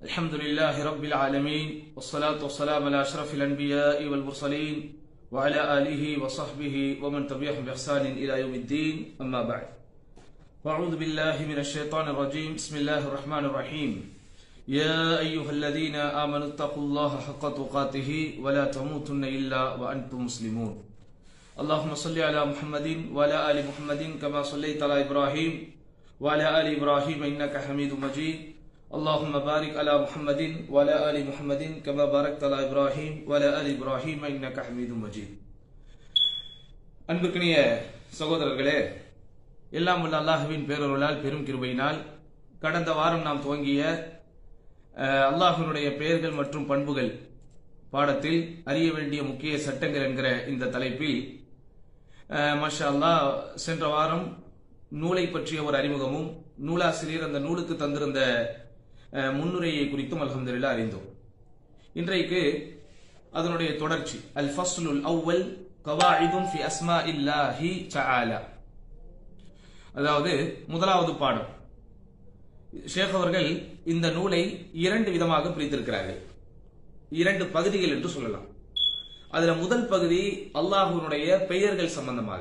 الحمد لله رب العالمين والصلاة والسلام على أشرف الأنبياء والمرسلين وعلى آله وصحبه ومن تبعهم بإحسان إلى يوم الدين أما بعد فأعوذ بالله من الشيطان الرجيم بسم الله الرحمن الرحيم يا أيها الذين آمنوا اتقوا الله حق تقاته ولا تموتن إلا وأنتم مسلمون اللهم صل على محمد وعلى آل محمد كما صليت على إبراهيم وعلى آل إبراهيم إنك حميد مجيد اللهم بارك على محمد وعلى آل محمد كما باركت على إبراهيم وعلى آل إبراهيم إنك حميد مجيد அன்புக்கினிய சகோதரர்களே எல்லாம் உள்ள அல்லாஹுவின் பேரொருளால் பெரும் கிருபையினால் கடந்த வாரம் நாம் துவங்கிய அஹ், அல்லாஹ்வினுடைய பெயர்கள் மற்றும் பண்புகள் பாடத்தில் அறிய வேண்டிய முக்கிய சட்டங்கள் என்கிற இந்த தலைப்பில் அஹ், மாஷா அல்லாஹ் சென்ற வாரம் நூலை பற்றிய ஒரு அறிமுகமும் நூலாசிரியர் அந்த நூலுக்கு தந்திருந்த அஹ், முன்னுரையை குறித்தும் அல்ஹம்துலில்லாஹ் அறிந்தோம் இன்றைக்கு அதனுடைய தொடர்ச்சி அல் ஃபஸ்லுல் அவ்வல் கவாயிதும் ஃபி அஸ்மா இல்லாஹி தஆலா அதாவது முதலாவது பாடம் ஷேக் அவர்கள் இந்த நூலை இரண்டு விதமாக பிரித்திருக்கிறார்கள் இரண்டு பகுதிகள் என்று சொல்லலாம் அதுல முதல் பகுதி அல்லாஹ்வினுடைய பெயர்கள் சம்பந்தமாக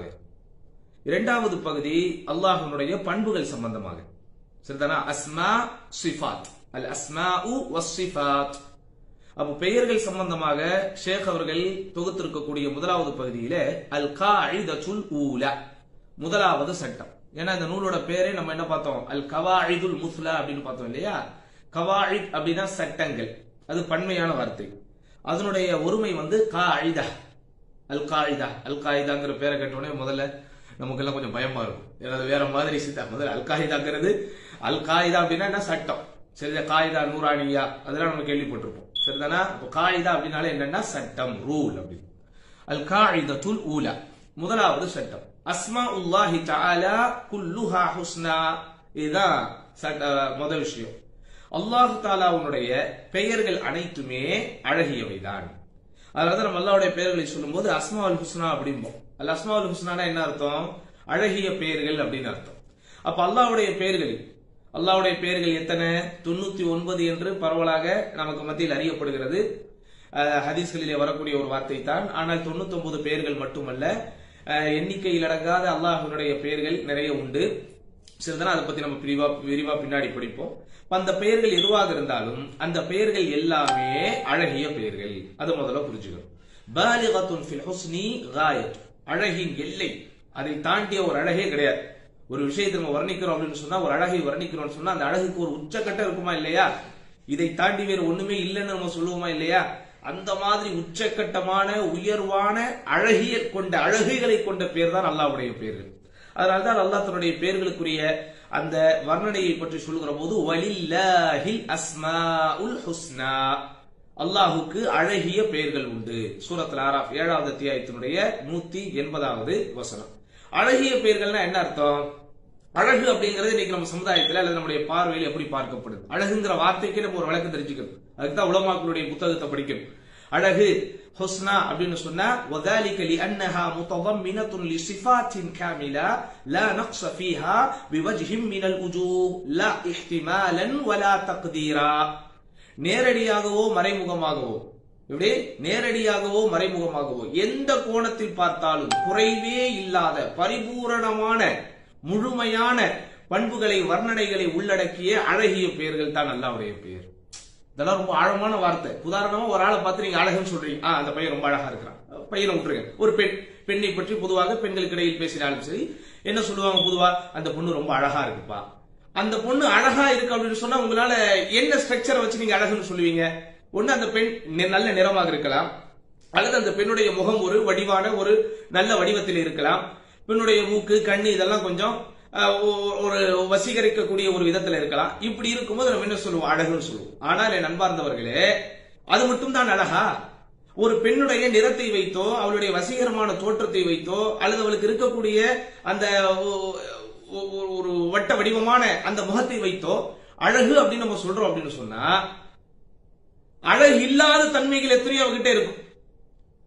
இரண்டாவது பகுதி அல்லாஹ்வினுடைய பண்புகள் சம்பந்தமாக சரிதானா அஸ்மா சிஃபாத் அல் அஸ்மாஉ வஸ்ஸிஃபாத் அப்போ பெயர்கள் சம்பந்தமாக ஷேக் அவர்கள் தொகுத்திருக்கக்கூடிய முதலாவது பகுதியில அல் காஇதத்துல் ஊலா முதலாவது சட்டம் ஏன்னா இந்த நூலோட பேரே நம்ம என்ன பார்த்தோம் அல் கவாயிதுல் முஸ்லா அப்படின்னு பார்த்தோம் இல்லையா கவாயித் அப்படின்னா சட்டங்கள் அது பன்மையான வார்த்தை அதனுடைய ஒருமை வந்து காயிதா அல் காயிதா அல் காயிதாங்கிற பேரை கேட்டோடனே முதல்ல நமக்கெல்லாம் கொஞ்சம் பயமா இருக்கும் ஏன்னா அது வேற மாதிரி சித்தா முதல்ல அல் காயிதாங்கிறது அல் காயிதா அப்படின்னா என்ன சட்டம் சரிதா காயிதா நூறானியா அதெல்லாம் நம்ம கேள்விப்பட்டிருப்போம் சரிதானா இப்போ காயிதா அப்படின்னாலே என்னன்னா சட்டம் ரூல் அப்படின்னு அல் காயிதத்துல் ஊலா முதலாவது சட்டம் அஸ்மா உல்லாஹி தஆலா குல்லுஹா ஹுஸ்னா இதுதான் சட்ட- முதல் விஷயம் அல்லாஹ் தாலாவுடைய பெயர்கள் அனைத்துமே அழகியவைதான் அதாவது நம்ம அல்லாவுடைய பெயர்களை சொல்லும்போது அஸ்மா அல் ஹுஸ்னா அப்படிம்போம் அல் அஸ்மா அல் ஹுஸ்னானா என்ன அர்த்தம் அழகிய பெயர்கள் அப்படின்னு அர்த்தம் அப்ப அல்லாஹ்வுடைய பெயர்களில் அல்லாஹ்வுடைய பெயர்கள் எத்தனை தொண்ணூத்தி ஒன்பது என்று பரவலாக நமக்கு மத்தியில் அறியப்படுகிறது அஹ், ஹதீஸ்களிலே வரக்கூடிய ஒரு வார்த்தை தான் ஆனால் தொண்ணூத்தி ஒன்பது பெயர்கள் மட்டுமல்ல அஹ், எண்ணிக்கையில் அடங்காத அல்லாஹ்வினுடைய பெயர்கள் நிறைய உண்டு சிறிதனா அதை பத்தி நம்ம விரிவா விரிவா பின்னாடி படிப்போம் அப்ப அந்த பெயர்கள் எதுவாக இருந்தாலும் அந்த பெயர்கள் எல்லாமே அழகிய பெயர்கள் அது முதல்ல புரிஞ்சுக்கணும் பாலிகத்துன் ஃபில் ஹுஸ்னி காயத் அழகின் எல்லை அதை தாண்டிய ஒரு அழகே கிடையாது ஒரு விஷயத்தை நம்ம வர்ணிக்கிறோம் அப்படின்னு சொன்னா ஒரு அழகை வர்ணிக்கிறோம்னு சொன்னா அந்த அழகுக்கு ஒரு உச்சக்கட்டம் இருக்குமா இல்லையா இதை தாண்டி வேறு ஒண்ணுமே இல்லைன்னு நம்ம சொல்லுவோமா இல்லையா அந்த மாதிரி உச்சக்கட்டமான உயர்வான அழகிய கொண்ட அழகுகளை கொண்ட பேர் தான் அல்லாஹ்வுடைய பேர்கள் அதனால்தான் அல்லாஹ் தன்னுடைய பெயர்களுக்குரிய அந்த வர்ணனையை பற்றி சொல்கிற போது வலில்லாஹில் அஸ்மாஉல் ஹுஸ்னா அல்லாஹுக்கு அழகிய பெயர்கள் உண்டு சூரத்துல் ஆராஃப் ஏழாவது அத்தியாயத்தினுடைய நூத்தி எண்பதாவது வசனம் அழகிய பெயர்கள்னா என்ன அர்த்தம் அழகு அப்படிங்கிறது இன்னைக்கு நம்ம சமுதாயத்துல அல்லது நம்முடைய பார்வையில் எப்படி பார்க்கப்படுது அழகுங்கிற வார்த்தைக்கு நம்ம ஒரு விளக்கம் தெரிஞ்சுக்கணும் அதுக்கு தான் உலமாக்களுடைய புத்தகத்தை படிக்கணும் அழகு ஹுஸ்னா அப்படின்னு சொன்னா وذلك لانها متضمنه لصفات كامله لا نقص فيها بوجه من الوجوه لا احتمالا ولا تقديرا நேரடியாகவோ மறைமுகமாகவோ இப்படி நேரடியாகவோ மறைமுகமாகவோ எந்த கோணத்தில் பார்த்தாலும் குறைவே இல்லாத பரிபூரணமான முழுமையான பண்புகளை வர்ணனைகளை உள்ளடக்கிய அழகிய பெயர்கள் தான் அல்லாவுடைய பெயர் இதெல்லாம் ரொம்ப ஆழமான வார்த்தை உதாரணமா ஒரு ஆளை பார்த்து நீங்க அழகுன்னு சொல்றீங்க ஆ அந்த பையன் ரொம்ப அழகா இருக்கிறான் பையனை விட்டுருங்க ஒரு பெண் பெண்ணை பற்றி பொதுவாக பெண்களுக்கு இடையில் பேசினாலும் சரி என்ன சொல்லுவாங்க பொதுவா அந்த பொண்ணு ரொம்ப அழகா இருக்குப்பா அந்த பொண்ணு அழகா இருக்கு அப்படின்னு சொன்னா உங்களால என்ன ஸ்ட்ரக்சரை வச்சு நீங்க அழகுன்னு சொல்லுவீங்க ஒண்ணு அந்த பெண் நி- நல்ல நிறமாக இருக்கலாம் அல்லது அந்த பெண்ணுடைய முகம் ஒரு வடிவான ஒரு நல்ல வடிவத்தில் இருக்கலாம் பெண்ணுடைய மூக்கு கண்ணு இதெல்லாம் கொஞ்சம் அஹ், ஒ- ஒரு வசீகரிக்கக்கூடிய ஒரு விதத்துல இருக்கலாம் இப்படி இருக்கும்போது நம்ம என்ன சொல்லுவோம் அழகுன்னு சொல்லுவோம் ஆனால் என் அன்பார்ந்தவர்களே அது மட்டும் தான் அழகா ஒரு பெண்ணுடைய நிறத்தை வைத்தோ அவளுடைய வசீகரமான தோற்றத்தை வைத்தோ அல்லது அவளுக்கு இருக்கக்கூடிய அந்த ஒ- ஒ- ஒ- ஒரு வட்ட வடிவமான அந்த முகத்தை வைத்தோ அழகு அப்படின்னு நம்ம சொல்றோம் அப்படின்னு சொன்னா அழகு இல்லாத தன்மைகள் எத்தனையோ அவகிட்ட இருக்கும்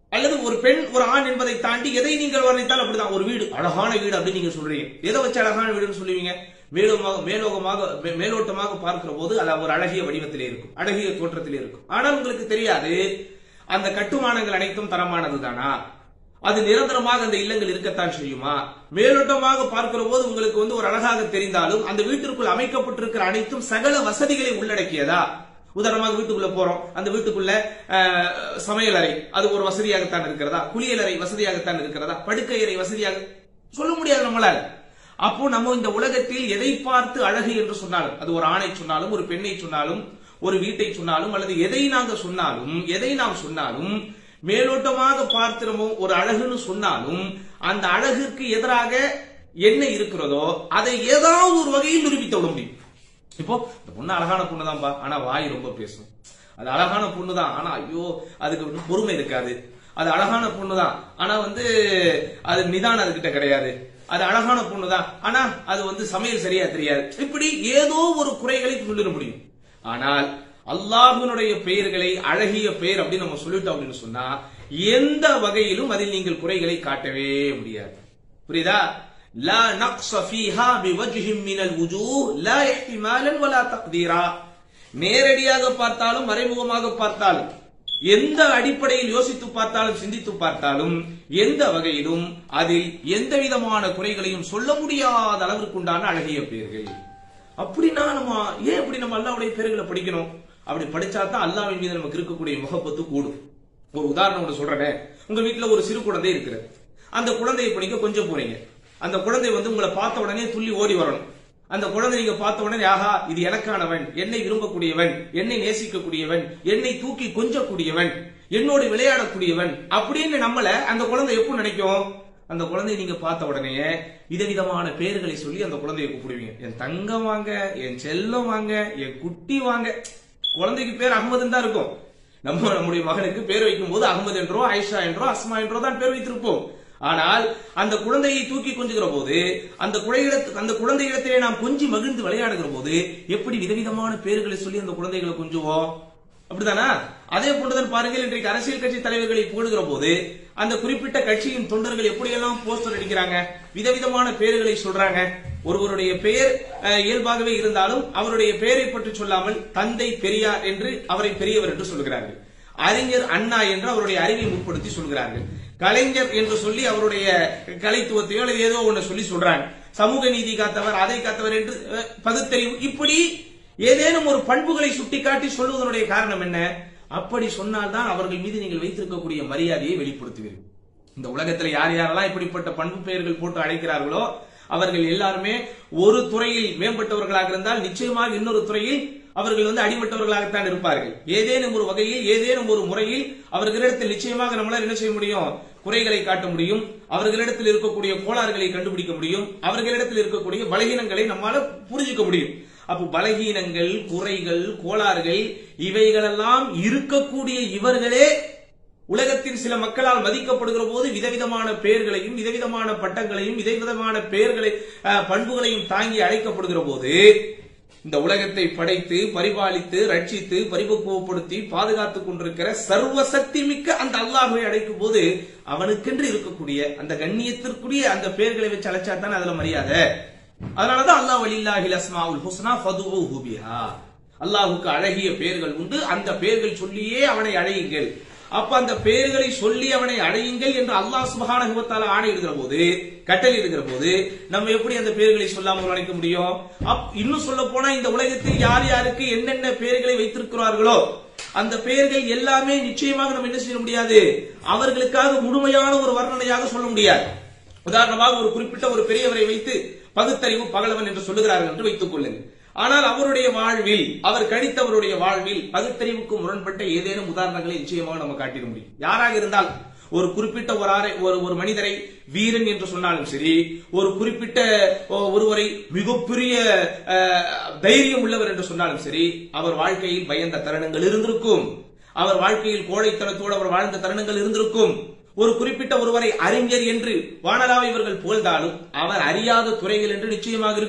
அல்லது ஒரு பெண் ஒரு ஆண் என்பதை தாண்டி எதை நீங்கள் வர்ணித்தால் அப்படிதான் ஒரு வீடு அழகான வீடு அப்படின்னு நீங்க சொல்றீங்க எதை வச்சு அழகான வீடுன்னு சொல்லுவீங்க மேலோகமாக மேலோகமாக மே- மேலோட்டமாக பார்க்கிற போது அது ஒரு அழகிய வடிவத்திலே இருக்கும் அழகிய தோற்றத்திலே இருக்கும் ஆனால் உங்களுக்கு தெரியாது அந்த கட்டுமானங்கள் அனைத்தும் தரமானது தானா அது நிரந்தரமாக அந்த இல்லங்கள் இருக்கத்தான் செய்யுமா மேலோட்டமாக பார்க்கிற போது உங்களுக்கு வந்து ஒரு அழகாக தெரிந்தாலும் அந்த வீட்டிற்குள் அமைக்கப்பட்டிருக்கிற அனைத்தும் சகல வசதிகளை உள்ளடக்கியதா உதாரணமாக வீட்டுக்குள்ள போறோம் அந்த வீட்டுக்குள்ள அஹ், சமையல் அறை அது ஒரு வசதியாகத்தான் இருக்கிறதா குளியல் அறை வசதியாகத்தான் இருக்கிறதா படுக்கை அறை வசதியாக சொல்ல முடியாது நம்மளால அப்போ நம்ம இந்த உலகத்தில் எதை பார்த்து அழகு என்று சொன்னாலும் அது ஒரு ஆணை சொன்னாலும் ஒரு பெண்ணை சொன்னாலும் ஒரு வீட்டை சொன்னாலும் அல்லது எதை நாங்க சொன்னாலும் எதை நாம் சொன்னாலும் மேலோட்டமாக பார்த்திரமோ ஒரு அழகுன்னு சொன்னாலும் அந்த அழகுக்கு எதிராக என்ன இருக்கிறதோ அதை ஏதாவது ஒரு வகையில் நிரூபித்து விட முடியும் இப்போ இந்த பொண்ணு அழகான பொண்ணு தான்ப்பா ஆனா வாய் ரொம்ப பேசும் அது அழகான பொண்ணு தான் ஆனா ஐயோ அதுக்கு வந்து பொறுமை இருக்காது அது அழகான பொண்ணு தான் ஆனா வந்து அது நிதானம் அதுகிட்ட கிடையாது அது அழகான பொண்ணு தான் ஆனா அது வந்து சமையல் சரியா தெரியாது இப்படி ஏதோ ஒரு குறைகளை சொல்லிட முடியும் ஆனால் அல்லாஹ்வினுடைய பெயர்களை அழகிய பெயர் அப்படின்னு நம்ம சொல்லிட்டோம் அப்படின்னு சொன்னா எந்த வகையிலும் அதில் நீங்கள் குறைகளை காட்டவே முடியாது புரியுதா لا نقص فيها بوجه من الوجوه لا احتمالا ولا تقديرا நேரடியாக பார்த்தாலும் மறைமுகமாக பார்த்தாலும் எந்த அடிப்படையில் யோசித்து பார்த்தாலும் சிந்தித்து பார்த்தாலும் எந்த வகையிலும் அதில் எந்த விதமான குறைகளையும் சொல்ல முடியாத அளவிற்குண்டான அழகிய பெயர்கள் அப்படின்னா நம்ம ஏன் இப்படி நம்ம அல்லாவுடைய பேர்களை படிக்கணும் அப்படி படிச்சா தான் அல்லாவின் மீது நமக்கு இருக்கக்கூடிய முகப்பத்து கூடும் ஒரு உதாரணம் ஒன்று சொல்றேன் உங்க வீட்டுல ஒரு சிறு குழந்தை இருக்கிறது அந்த குழந்தையை படிக்க கொஞ்சம் போறீங்க அந்த குழந்தை வந்து உங்களை பார்த்த உடனே துள்ளி ஓடி வரணும் அந்த குழந்தை நீங்க பார்த்த உடனே ஆஹா இது எனக்கானவன் என்னை விரும்பக்கூடியவன் என்னை நேசிக்கக்கூடியவன் என்னை தூக்கி கொஞ்சக்கூடியவன் என்னோடு விளையாடக்கூடியவன் அப்படின்னு நம்மள அந்த குழந்தை எப்போ நினைக்கும் அந்த குழந்தையை நீங்க பார்த்த உடனே விதவிதமான பெயர்களை சொல்லி அந்த குழந்தையை கூப்பிடுவீங்க என் தங்கம் வாங்க என் செல்லம் வாங்க என் குட்டி வாங்க குழந்தைக்கு பேர் அகமதுன்னு தான் இருக்கும் நம்ம நம்முடைய மகனுக்கு பேர் வைக்கும் போது அகமது என்றோ ஆயிஷா என்றோ அஸ்மா என்றோ தான் பேர் வைத்திருப்போம் ஆனால் அந்த குழந்தையை தூக்கி கொஞ்சுகிற போது அந்த குழையிடத்து அந்த குழந்தையிடத்திலே நாம் கொஞ்சி மகிழ்ந்து விளையாடுகிற போது எப்படி விதவிதமான பேர்களை சொல்லி அந்த குழந்தைகளை கொஞ்சுவோம் அப்படிதானா அதே போன்றுதான் பாருங்கள் இன்றைக்கு அரசியல் கட்சி தலைவர்களை போடுகிற போது அந்த குறிப்பிட்ட கட்சியின் தொண்டர்கள் எப்படியெல்லாம் போஸ்டர் அடிக்கிறாங்க விதவிதமான பெயர்களை சொல்றாங்க ஒருவருடைய பெயர் அஹ், இயல்பாகவே இருந்தாலும் அவருடைய பெயரை பற்றி சொல்லாமல் தந்தை பெரியார் என்று அவரை பெரியவர் என்று சொல்கிறார்கள் அறிஞர் அண்ணா என்று அவருடைய அறிவை முற்படுத்தி சொல்கிறார்கள் கலைஞர் என்று சொல்லி அவருடைய கலைத்துவத்தையோ அல்லது ஏதோ ஒன்று சொல்லி சொல்றாங்க சமூக நீதி காத்தவர் அதை காத்தவர் என்று அஹ், பகுத்தறிவு இப்படி ஏதேனும் ஒரு பண்புகளை சுட்டிக்காட்டி சொல்வதனுடைய காரணம் என்ன அப்படி சொன்னால்தான் அவர்கள் மீது நீங்கள் வைத்திருக்கக்கூடிய மரியாதையை வெளிப்படுத்துவீர்கள் இந்த உலகத்துல யார் யாரெல்லாம் இப்படிப்பட்ட பண்பு பெயர்கள் போட்டு அழைக்கிறார்களோ அவர்கள் எல்லாருமே ஒரு துறையில் மேம்பட்டவர்களாக இருந்தால் நிச்சயமாக இன்னொரு துறையில் அவர்கள் வந்து அடிமட்டவர்களாகத்தான் இருப்பார்கள் ஏதேனும் ஒரு வகையில் ஏதேனும் ஒரு முறையில் அவர்களிடத்தில் நிச்சயமாக நம்மளால் என்ன செய்ய முடியும் குறைகளை காட்ட முடியும் அவர்களிடத்தில் இருக்கக்கூடிய கோளாறுகளை கண்டுபிடிக்க முடியும் அவர்களிடத்தில் இருக்கக்கூடிய பலகீனங்களை நம்மால புரிஞ்சுக்க முடியும் அப்போ பலகீனங்கள் குறைகள் கோளாறுகள் இவைகளெல்லாம் இருக்கக்கூடிய இவர்களே உலகத்தின் சில மக்களால் மதிக்கப்படுகிற போது விதவிதமான பெயர்களையும் விதவிதமான பட்டங்களையும் விதவிதமான பெயர்களை அஹ், பண்புகளையும் தாங்கி அழைக்கப்படுகிற போது இந்த உலகத்தை படைத்து பரிபாலித்து ரட்சித்து பரிபக்குவப்படுத்தி பாதுகாத்துக் கொண்டிருக்கிற சர்வசக்தி மிக்க அந்த அல்லாஹுவை அழைக்கும் போது அவனுக்கென்று இருக்கக்கூடிய அந்த கண்ணியத்திற்குரிய அந்த பெயர்களை வச்சு அழைச்சா தானே அதுல மரியாதை அதனாலதான் அல்லாஹ் வலில்லாஹில் அஸ்மாவுல் ஹுஸ்னா ஃபதுஹு பிஹா அல்லாஹுக்கு அழகிய பெயர்கள் உண்டு அந்த பெயர்கள் சொல்லியே அவனை அழையுங்கள் அப்ப அந்த பெயர்களை சொல்லி அவனை அழையுங்கள் என்று அல்லாஹ் சுபஹானஹு வ தஆலா ஆணையிடுகிற போது கட்டளை இடுகிற போது நம்ம எப்படி அந்த பெயர்களை சொல்லாமல் அழைக்க முடியும் அப் இன்னும் சொல்ல போனா இந்த உலகத்தில் யார் யாருக்கு என்னென்ன பெயர்களை வைத்திருக்கிறார்களோ அந்த பெயர்கள் எல்லாமே நிச்சயமாக நம்ம என்ன செய்ய முடியாது அவர்களுக்காக முழுமையான ஒரு வர்ணனையாக சொல்ல முடியாது உதாரணமாக ஒரு குறிப்பிட்ட ஒரு பெரியவரை வைத்து பகுத்தறிவு பகலவன் என்று சொல்லுகிறார்கள் என்று வைத்துக் கொள்ளுங்கள் ஆனால் அவருடைய வாழ்வில் அவர் கழித்தவருடைய வாழ்வில் பகுத்தறிவுக்கு முரண்பட்ட ஏதேனும் உதாரணங்களை நிச்சயமாக நம்ம காட்டிட முடியும் யாராக இருந்தால் ஒரு குறிப்பிட்ட ஒரு ஆரை ஒரு ஒரு மனிதரை வீரன் என்று சொன்னாலும் சரி ஒரு குறிப்பிட்ட ஒ- ஒருவரை மிகப்பெரிய அஹ், தைரியம் உள்ளவர் என்று சொன்னாலும் சரி அவர் வாழ்க்கையில் பயந்த தருணங்கள் இருந்திருக்கும் அவர் வாழ்க்கையில் கோழைத்தனத்தோடு அவர் வாழ்ந்த தருணங்கள் இருந்திருக்கும் ஒரு குறிப்பிட்ட ஒருவரை அறிஞர் என்று வானலாவை இவர்கள் புகழ்ந்தாலும் அவர் அறியாத துறைகள் என்று நிச்சயமாக இருக்கும்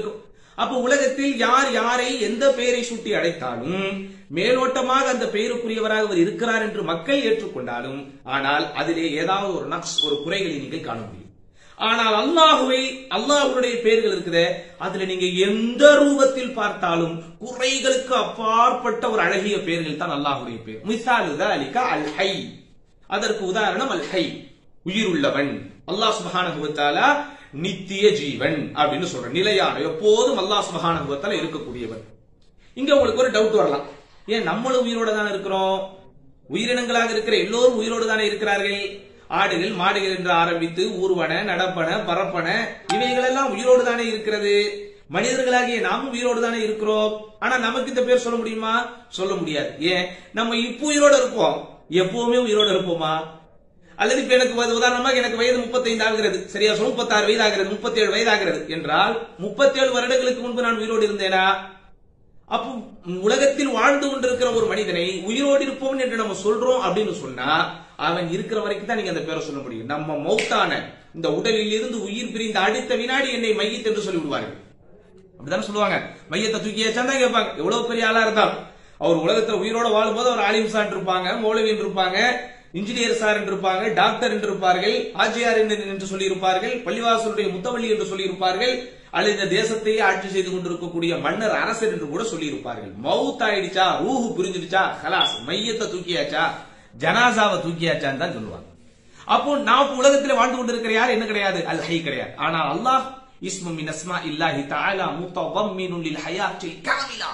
அப்ப உலகத்தில் யார் யாரை எந்த பெயரை சூட்டி அழைத்தாலும் மேலோட்டமாக அந்த பெயருக்குரியவராக அவர் இருக்கிறார் என்று மக்கள் ஏற்றுக்கொண்டாலும் ஆனால் அதிலே ஏதாவது ஒரு நக்ஸ் ஒரு குறைகளை நீங்கள் காண முடியும் ஆனால் அல்லாஹுவை அல்லாஹுடைய பெயர்கள் இருக்குதே அதுல நீங்க எந்த ரூபத்தில் பார்த்தாலும் குறைகளுக்கு அப்பாற்பட்ட ஒரு அழகிய பெயர்கள் தான் அல்லாஹுடைய பெயர் மிசாலு அலிக அல் ஹை அதற்கு உதாரணம் அல் ஹை உயிருள்ளவன் அல்லாஹ் சுபஹானஹு வ தஆலா நித்திய ஜீவன் அப்படின்னு சொல்ற நிலையான எப்போதும் அல்லாஹ் சுபஹானஹு வ தஆலா இருக்கக்கூடியவன் இங்க உங்களுக்கு ஒரு டவுட் வரலாம் ஏன் நம்மளும் உயிரோட தானே இருக்கிறோம் உயிரினங்களாக இருக்கிற எல்லோரும் உயிரோடு தானே இருக்கிறார்கள் ஆடுகள் மாடுகள் என்று ஆரம்பித்து ஊர்வன நடப்பன பரப்பன இவைகள் எல்லாம் உயிரோடு தானே இருக்கிறது மனிதர்களாகிய நாமும் உயிரோடு தானே இருக்கிறோம் ஆனா நமக்கு இந்த பேர் சொல்ல முடியுமா சொல்ல முடியாது ஏன் நம்ம இப்போ உயிரோட இருப்போம் எப்பவுமே உயிரோட இருப்போமா அல்லது இப்ப எனக்கு வந்து உதாரணமாக எனக்கு வயது 35 ஆகிறது சரியா சொல்ல முப்பத்தாறு வயது ஆகிறது முப்பத்தி ஏழு வயது ஆகிறது என்றால் முப்பத்தி ஏழு வருடங்களுக்கு முன்பு நான் உயிரோடு இருந்தேனா அப்போ உலகத்தில் வாழ்ந்து கொண்டிருக்கிற ஒரு மனிதனை உயிரோடு இருப்பவன் என்று நம்ம சொல்றோம் அப்படின்னு சொன்னா அவன் இருக்கிற வரைக்கும் தான் நீங்க அந்த பேரை சொல்ல முடியும் நம்ம மௌத்தான இந்த உடலில் இருந்து உயிர் பிரிந்த அடுத்த வினாடி என்னை மையத் என்று சொல்லி விடுவார்கள் அப்படிதானே சொல்லுவாங்க மையத்தை தூக்கியாச்சா தான் கேட்பாங்க எவ்வளவு பெரிய ஆளா இருந்தாலும் அவர் உலகத்துல உயிரோட வாழும்போது அவர் ஆலிம் சார் இருப்பாங்க மௌலவி இருப்பாங்க இன்ஜினியர் சார் என்று இருப்பாங்க டாக்டர் என்று இருப்பார்கள் ஆஜியார் என்று சொல்லி இருப்பார்கள் பள்ளிவாசலுடைய முத்தவள்ளி என்று சொல்லி இருப்பார்கள் அல்லது இந்த தேசத்தையே ஆட்சி செய்து கொண்டிருக்கக்கூடிய மன்னர் அரசர் என்று கூட சொல்லி இருப்பார்கள் மவுத் ஆயிடுச்சா ரூஹு பிரிஞ்சிடுச்சா ஹலாஸ் மையத்தை தூக்கியாச்சா ஜனாசாவை தூக்கியாச்சான்னு தான் சொல்லுவாங்க அப்போ நான் உலகத்தில் வாழ்ந்து கொண்டிருக்கிற யார் என்ன கிடையாது அல் ஹை கிடையாது ஆனால் அல்லாஹ் இஸ்மு மின் அஸ்மா இல்லாஹி தஆலா முத்தவம்மினுல் லில் ஹயாத்தில் காமிலா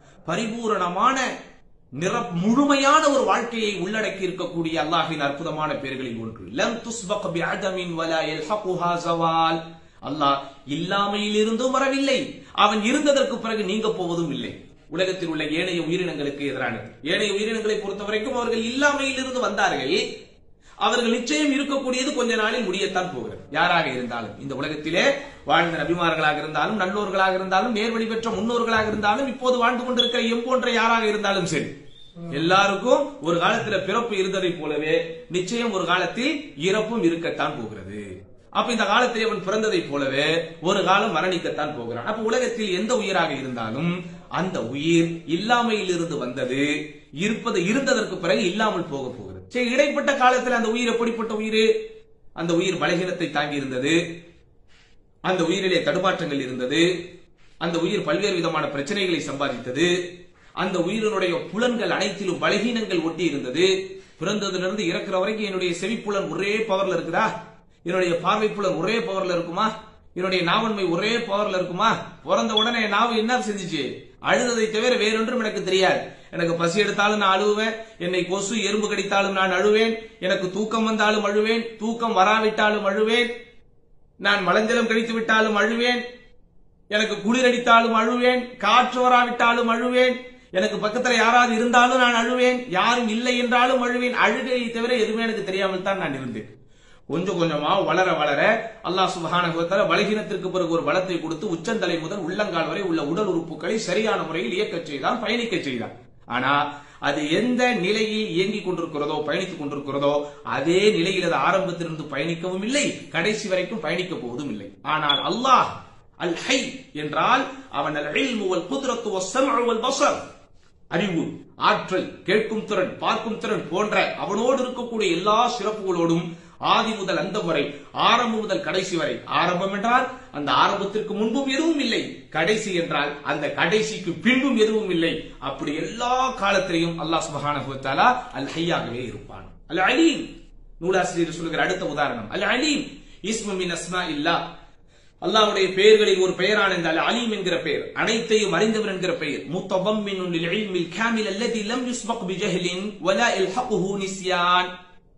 பரிபூரணமான நிற முழுமையான ஒரு வாழ்க்கையை உள்ளடக்கி இருக்கக்கூடிய அல்லாஹின் அற்புதமான பெயர்களில் ஒன்று லம் துஸ்பக் பி அதமின் வலா யல்ஹகுஹா ஜவால் அல்லாஹ் இல்லாமையில் இருந்தும் வரவில்லை அவன் இருந்ததற்கு பிறகு நீங்க போவதும் இல்லை உலகத்தில் உள்ள ஏனைய உயிரினங்களுக்கு எதிரானது ஏனைய உயிரினங்களை பொறுத்தவரைக்கும் அவர்கள் இல்லாமையில் இருந்து வந்தார்கள் அவர்கள் நிச்சயம் இருக்கக்கூடியது கொஞ்ச நாளில் முடியத்தான் போகிறது யாராக இருந்தாலும் இந்த உலகத்திலே வாழ்ந்த நபிமார்களாக இருந்தாலும் நல்லோர்களாக இருந்தாலும் நேர்வழி பெற்ற முன்னோர்களாக இருந்தாலும் இப்போது வாழ்ந்து கொண்டிருக்கிற எம்போன்ற யாராக இருந்தாலும் சரி எல்லாருக்கும் ஒரு காலத்துல பிறப்பு இருந்ததை போலவே நிச்சயம் ஒரு காலத்தில் இறப்பும் இருக்கத்தான் போகிறது அப்ப இந்த காலத்தில் அவன் பிறந்ததை போலவே ஒரு காலம் மரணிக்கத்தான் போகிறான் அப்ப உலகத்தில் எந்த உயிராக இருந்தாலும் அந்த உயிர் இல்லாமையில் இருந்து வந்தது இருப்பது இருந்ததற்கு பிறகு இல்லாமல் போக போகிறது சரி இடைப்பட்ட காலத்தில் அந்த உயிர் எப்படிப்பட்ட உயிர் அந்த உயிர் பலகீனத்தை தாங்கி இருந்தது அந்த உயிரிலே தடுமாற்றங்கள் இருந்தது அந்த உயிர் பல்வேறு விதமான பிரச்சனைகளை சம்பாதித்தது அந்த உயிரினுடைய புலன்கள் அனைத்திலும் பலகீனங்கள் ஒட்டி இருந்தது பிறந்ததிலிருந்து இறக்குற வரைக்கும் என்னுடைய செவிப்புலன் ஒரே பவர்ல இருக்குதா என்னுடைய பார்வை புலன் ஒரே பவர்ல இருக்குமா என்னுடைய நாவன்மை ஒரே பவர்ல இருக்குமா பிறந்த உடனே நாவு என்ன செஞ்சுச்சு அழுததை தவிர வேறொன்றும் எனக்கு தெரியாது எனக்கு பசி எடுத்தாலும் நான் அழுவேன் என்னை கொசு எறும்பு கடித்தாலும் நான் அழுவேன் எனக்கு தூக்கம் வந்தாலும் அழுவேன் தூக்கம் வராவிட்டாலும் அழுவேன் நான் மலஞ்சலம் கழித்து விட்டாலும் அழுவேன் எனக்கு குளிர் அடித்தாலும் அழுவேன் காற்று வராவிட்டாலும் அழுவேன் எனக்கு பக்கத்துல யாராவது இருந்தாலும் நான் அழுவேன் யாரும் இல்லை என்றாலும் அழுவேன் அழுகையை தவிர எதுவுமே எனக்கு தெரியாமல் தான் நான் இருந்தேன் கொஞ்சம் கொஞ்சமா வளர வளர அல்லாஹ் சுபஹானகுவத்தால பலகீனத்திற்கு பிறகு ஒரு பலத்தை கொடுத்து உச்சந்தலை முதல் உள்ளங்கால் வரை உள்ள உடல் உறுப்புகளை சரியான முறையில் இயக்கச் செய்தான் பயணிக்கச் செய்தான் ஆனா அது எந்த நிலையில் இயங்கிக் கொண்டிருக்கிறதோ பயணித்துக் கொண்டிருக்கிறதோ அதே நிலையில் அது ஆரம்பத்திலிருந்து பயணிக்கவும் இல்லை கடைசி வரைக்கும் பயணிக்க போவதும் இல்லை ஆனால் அல்லாஹ் அல் ஹை என்றால் அவன் அல் இல்மு வல் குத்ரத்து வஸ் ஸம்உ வல் பஸர் அறிவு ஆற்றல் கேட்கும் திறன் பார்க்கும் திறன் போன்ற அவனோடு இருக்கக்கூடிய எல்லா சிறப்புகளோடும் ஆதி முதல் அந்த வரை ஆரம்பம் முதல் கடைசி வரை ஆரம்பம் என்றால் அந்த ஆரம்பத்திற்கு முன்பும் எதுவும் இல்லை கடைசி என்றால் அந்த கடைசிக்கு பின்பும் எதுவும் இல்லை அப்படி எல்லா காலத்திலையும் அல்லாஹ் சுபஹானஹு வ தஆலா அல் ஹையாகவே இருப்பான் அல் அலீம் நூலாசிரியர் சொல்லுகிற அடுத்த உதாரணம் அல் அலீம் இஸ்மு மின் அஸ்மா இல்லா அல்லாஹ்வுடைய பெயர்களில் ஒரு பெயரான இந்த அல் அலீம் என்கிற பெயர் அனைத்தையும் அறிந்தவர் என்கிற பெயர் முத்தபம்மினுன் லில் இல்மில் காமில் அல்லதி லம் யுஸ்பக் பிஜஹ்லின் வலா இல்ஹகுஹு நிஸ்யான்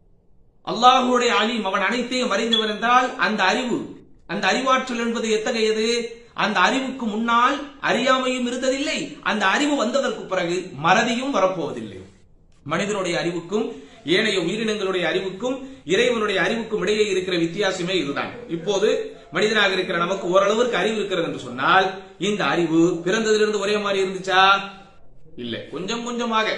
அல்லாஹுடைய அலீம் அவன் அனைத்தையும் அறிந்தவன் என்றால் அந்த அறிவு அந்த அறிவாற்றல் என்பது எத்தகையது அந்த அறிவுக்கு முன்னால் அறியாமையும் இருந்ததில்லை அந்த அறிவு வந்ததற்கு பிறகு மறதியும் வரப்போவதில்லை மனிதனுடைய அறிவுக்கும் ஏனைய உயிரினங்களுடைய அறிவுக்கும் இறைவனுடைய அறிவுக்கும் இடையே இருக்கிற வித்தியாசமே இதுதான் இப்போது மனிதனாக இருக்கிற நமக்கு ஓரளவிற்கு அறிவு இருக்கிறது என்று சொன்னால் இந்த அறிவு பிறந்ததிலிருந்து ஒரே மாதிரி இருந்துச்சா இல்ல கொஞ்சம் கொஞ்சமாக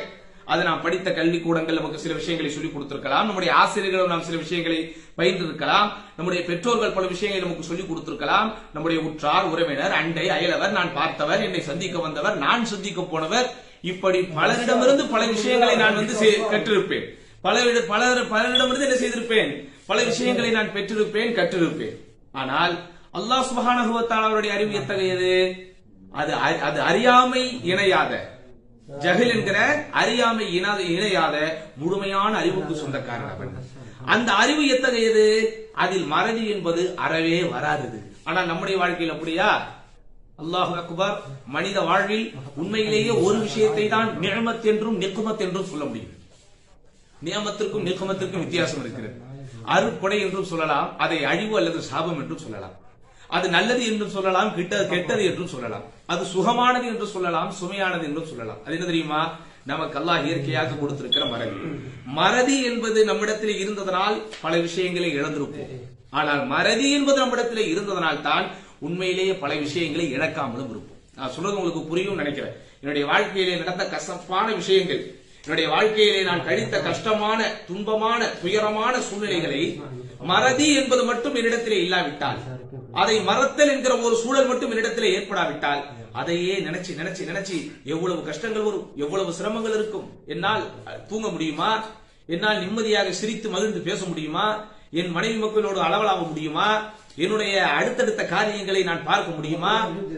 அது நாம் படித்த கல்வி கூடங்கள் நமக்கு சில விஷயங்களை சொல்லிக் கொடுத்திருக்கலாம் நம்முடைய ஆசிரியர்கள் நாம் சில விஷயங்களை பயின்றிருக்கலாம் நம்முடைய பெற்றோர்கள் பல விஷயங்களை நமக்கு சொல்லிக் கொடுத்திருக்கலாம் நம்முடைய உற்றார் உறவினர் அண்டை அயலவர் நான் பார்த்தவர் என்னை சந்திக்க வந்தவர் நான் சந்திக்க போனவர் இப்படி பலரிடமிருந்து பல விஷயங்களை நான் வந்து செய்- கற்றிருப்பேன் பல பலர் பலரிடமிருந்து என்ன செய்திருப்பேன் பல விஷயங்களை நான் பெற்றிருப்பேன் கற்றிருப்பேன் ஆனால் அல்லாஹ் சுப்ஹானஹு வ தஆலா அவருடைய அறிவு எத்தகையது அது அறி- அது அறியாமை இணையாத ஜஹில் என்கிற அறியாமை இணாத இணையாத முழுமையான அறிவுக்கு சொந்தக்காரன் அவன் அந்த அறிவு எத்தகையது அதில் மறதி என்பது அறவே வராதது ஆனால் நம்முடைய வாழ்க்கையில் அப்படியா அல்லாஹ் அக்பர் மனித வாழ்வில் உண்மையிலேயே ஒரு விஷயத்தை தான் நியமத் என்றும் நிக்குமத் என்றும் சொல்ல முடியும் நியமத்திற்கும் நிக்குமத்திற்கும் வித்தியாசம் இருக்கிறது அருட்படை என்றும் சொல்லலாம் அதை அழிவு அல்லது சாபம் என்றும் சொல்லலாம் அது நல்லது என்றும் சொல்லலாம் கிட்ட கெட்டது என்றும் சொல்லலாம் அது சுகமானது என்று சொல்லலாம் சுமையானது என்றும் சொல்லலாம் அது என்ன தெரியுமா நமக்கு அல்லாஹ் இயற்கையாக கொடுத்திருக்கிற மறதி மறதி என்பது நம்மிடத்தில் இருந்ததனால் பல விஷயங்களை இழந்திருப்போம் ஆனால் மறதி என்பது நம்மிடத்தில் இருந்ததனால் தான் உண்மையிலேயே பல விஷயங்களை இழக்காமலும் இருப்போம் நான் சொல்றது உங்களுக்கு புரியும் நினைக்கிறேன் என்னுடைய வாழ்க்கையிலே நடந்த கசப்பான விஷயங்கள் என்னுடைய வாழ்க்கையிலே நான் கழித்த கஷ்டமான துன்பமான துயரமான சூழ்நிலைகளை மறதி என்பது மட்டும் என்னிடத்திலே இல்லாவிட்டால் அதை மறத்தல் என்கிற ஒரு சூழல் மட்டும் என்னிடத்திலே ஏற்படாவிட்டால் அதையே நினைச்சு நினைச்சு நினைச்சு எவ்வளவு கஷ்டங்கள் வரும் எவ்வளவு சிரமங்கள் இருக்கும் என்னால் அஹ், தூங்க முடியுமா என்னால் நிம்மதியாக சிரித்து மகிழ்ந்து பேச முடியுமா என் மனைவி மக்களோடு அளவலாக முடியுமா என்னுடைய அடுத்தடுத்த காரியங்களை நான் பார்க்க முடியுமா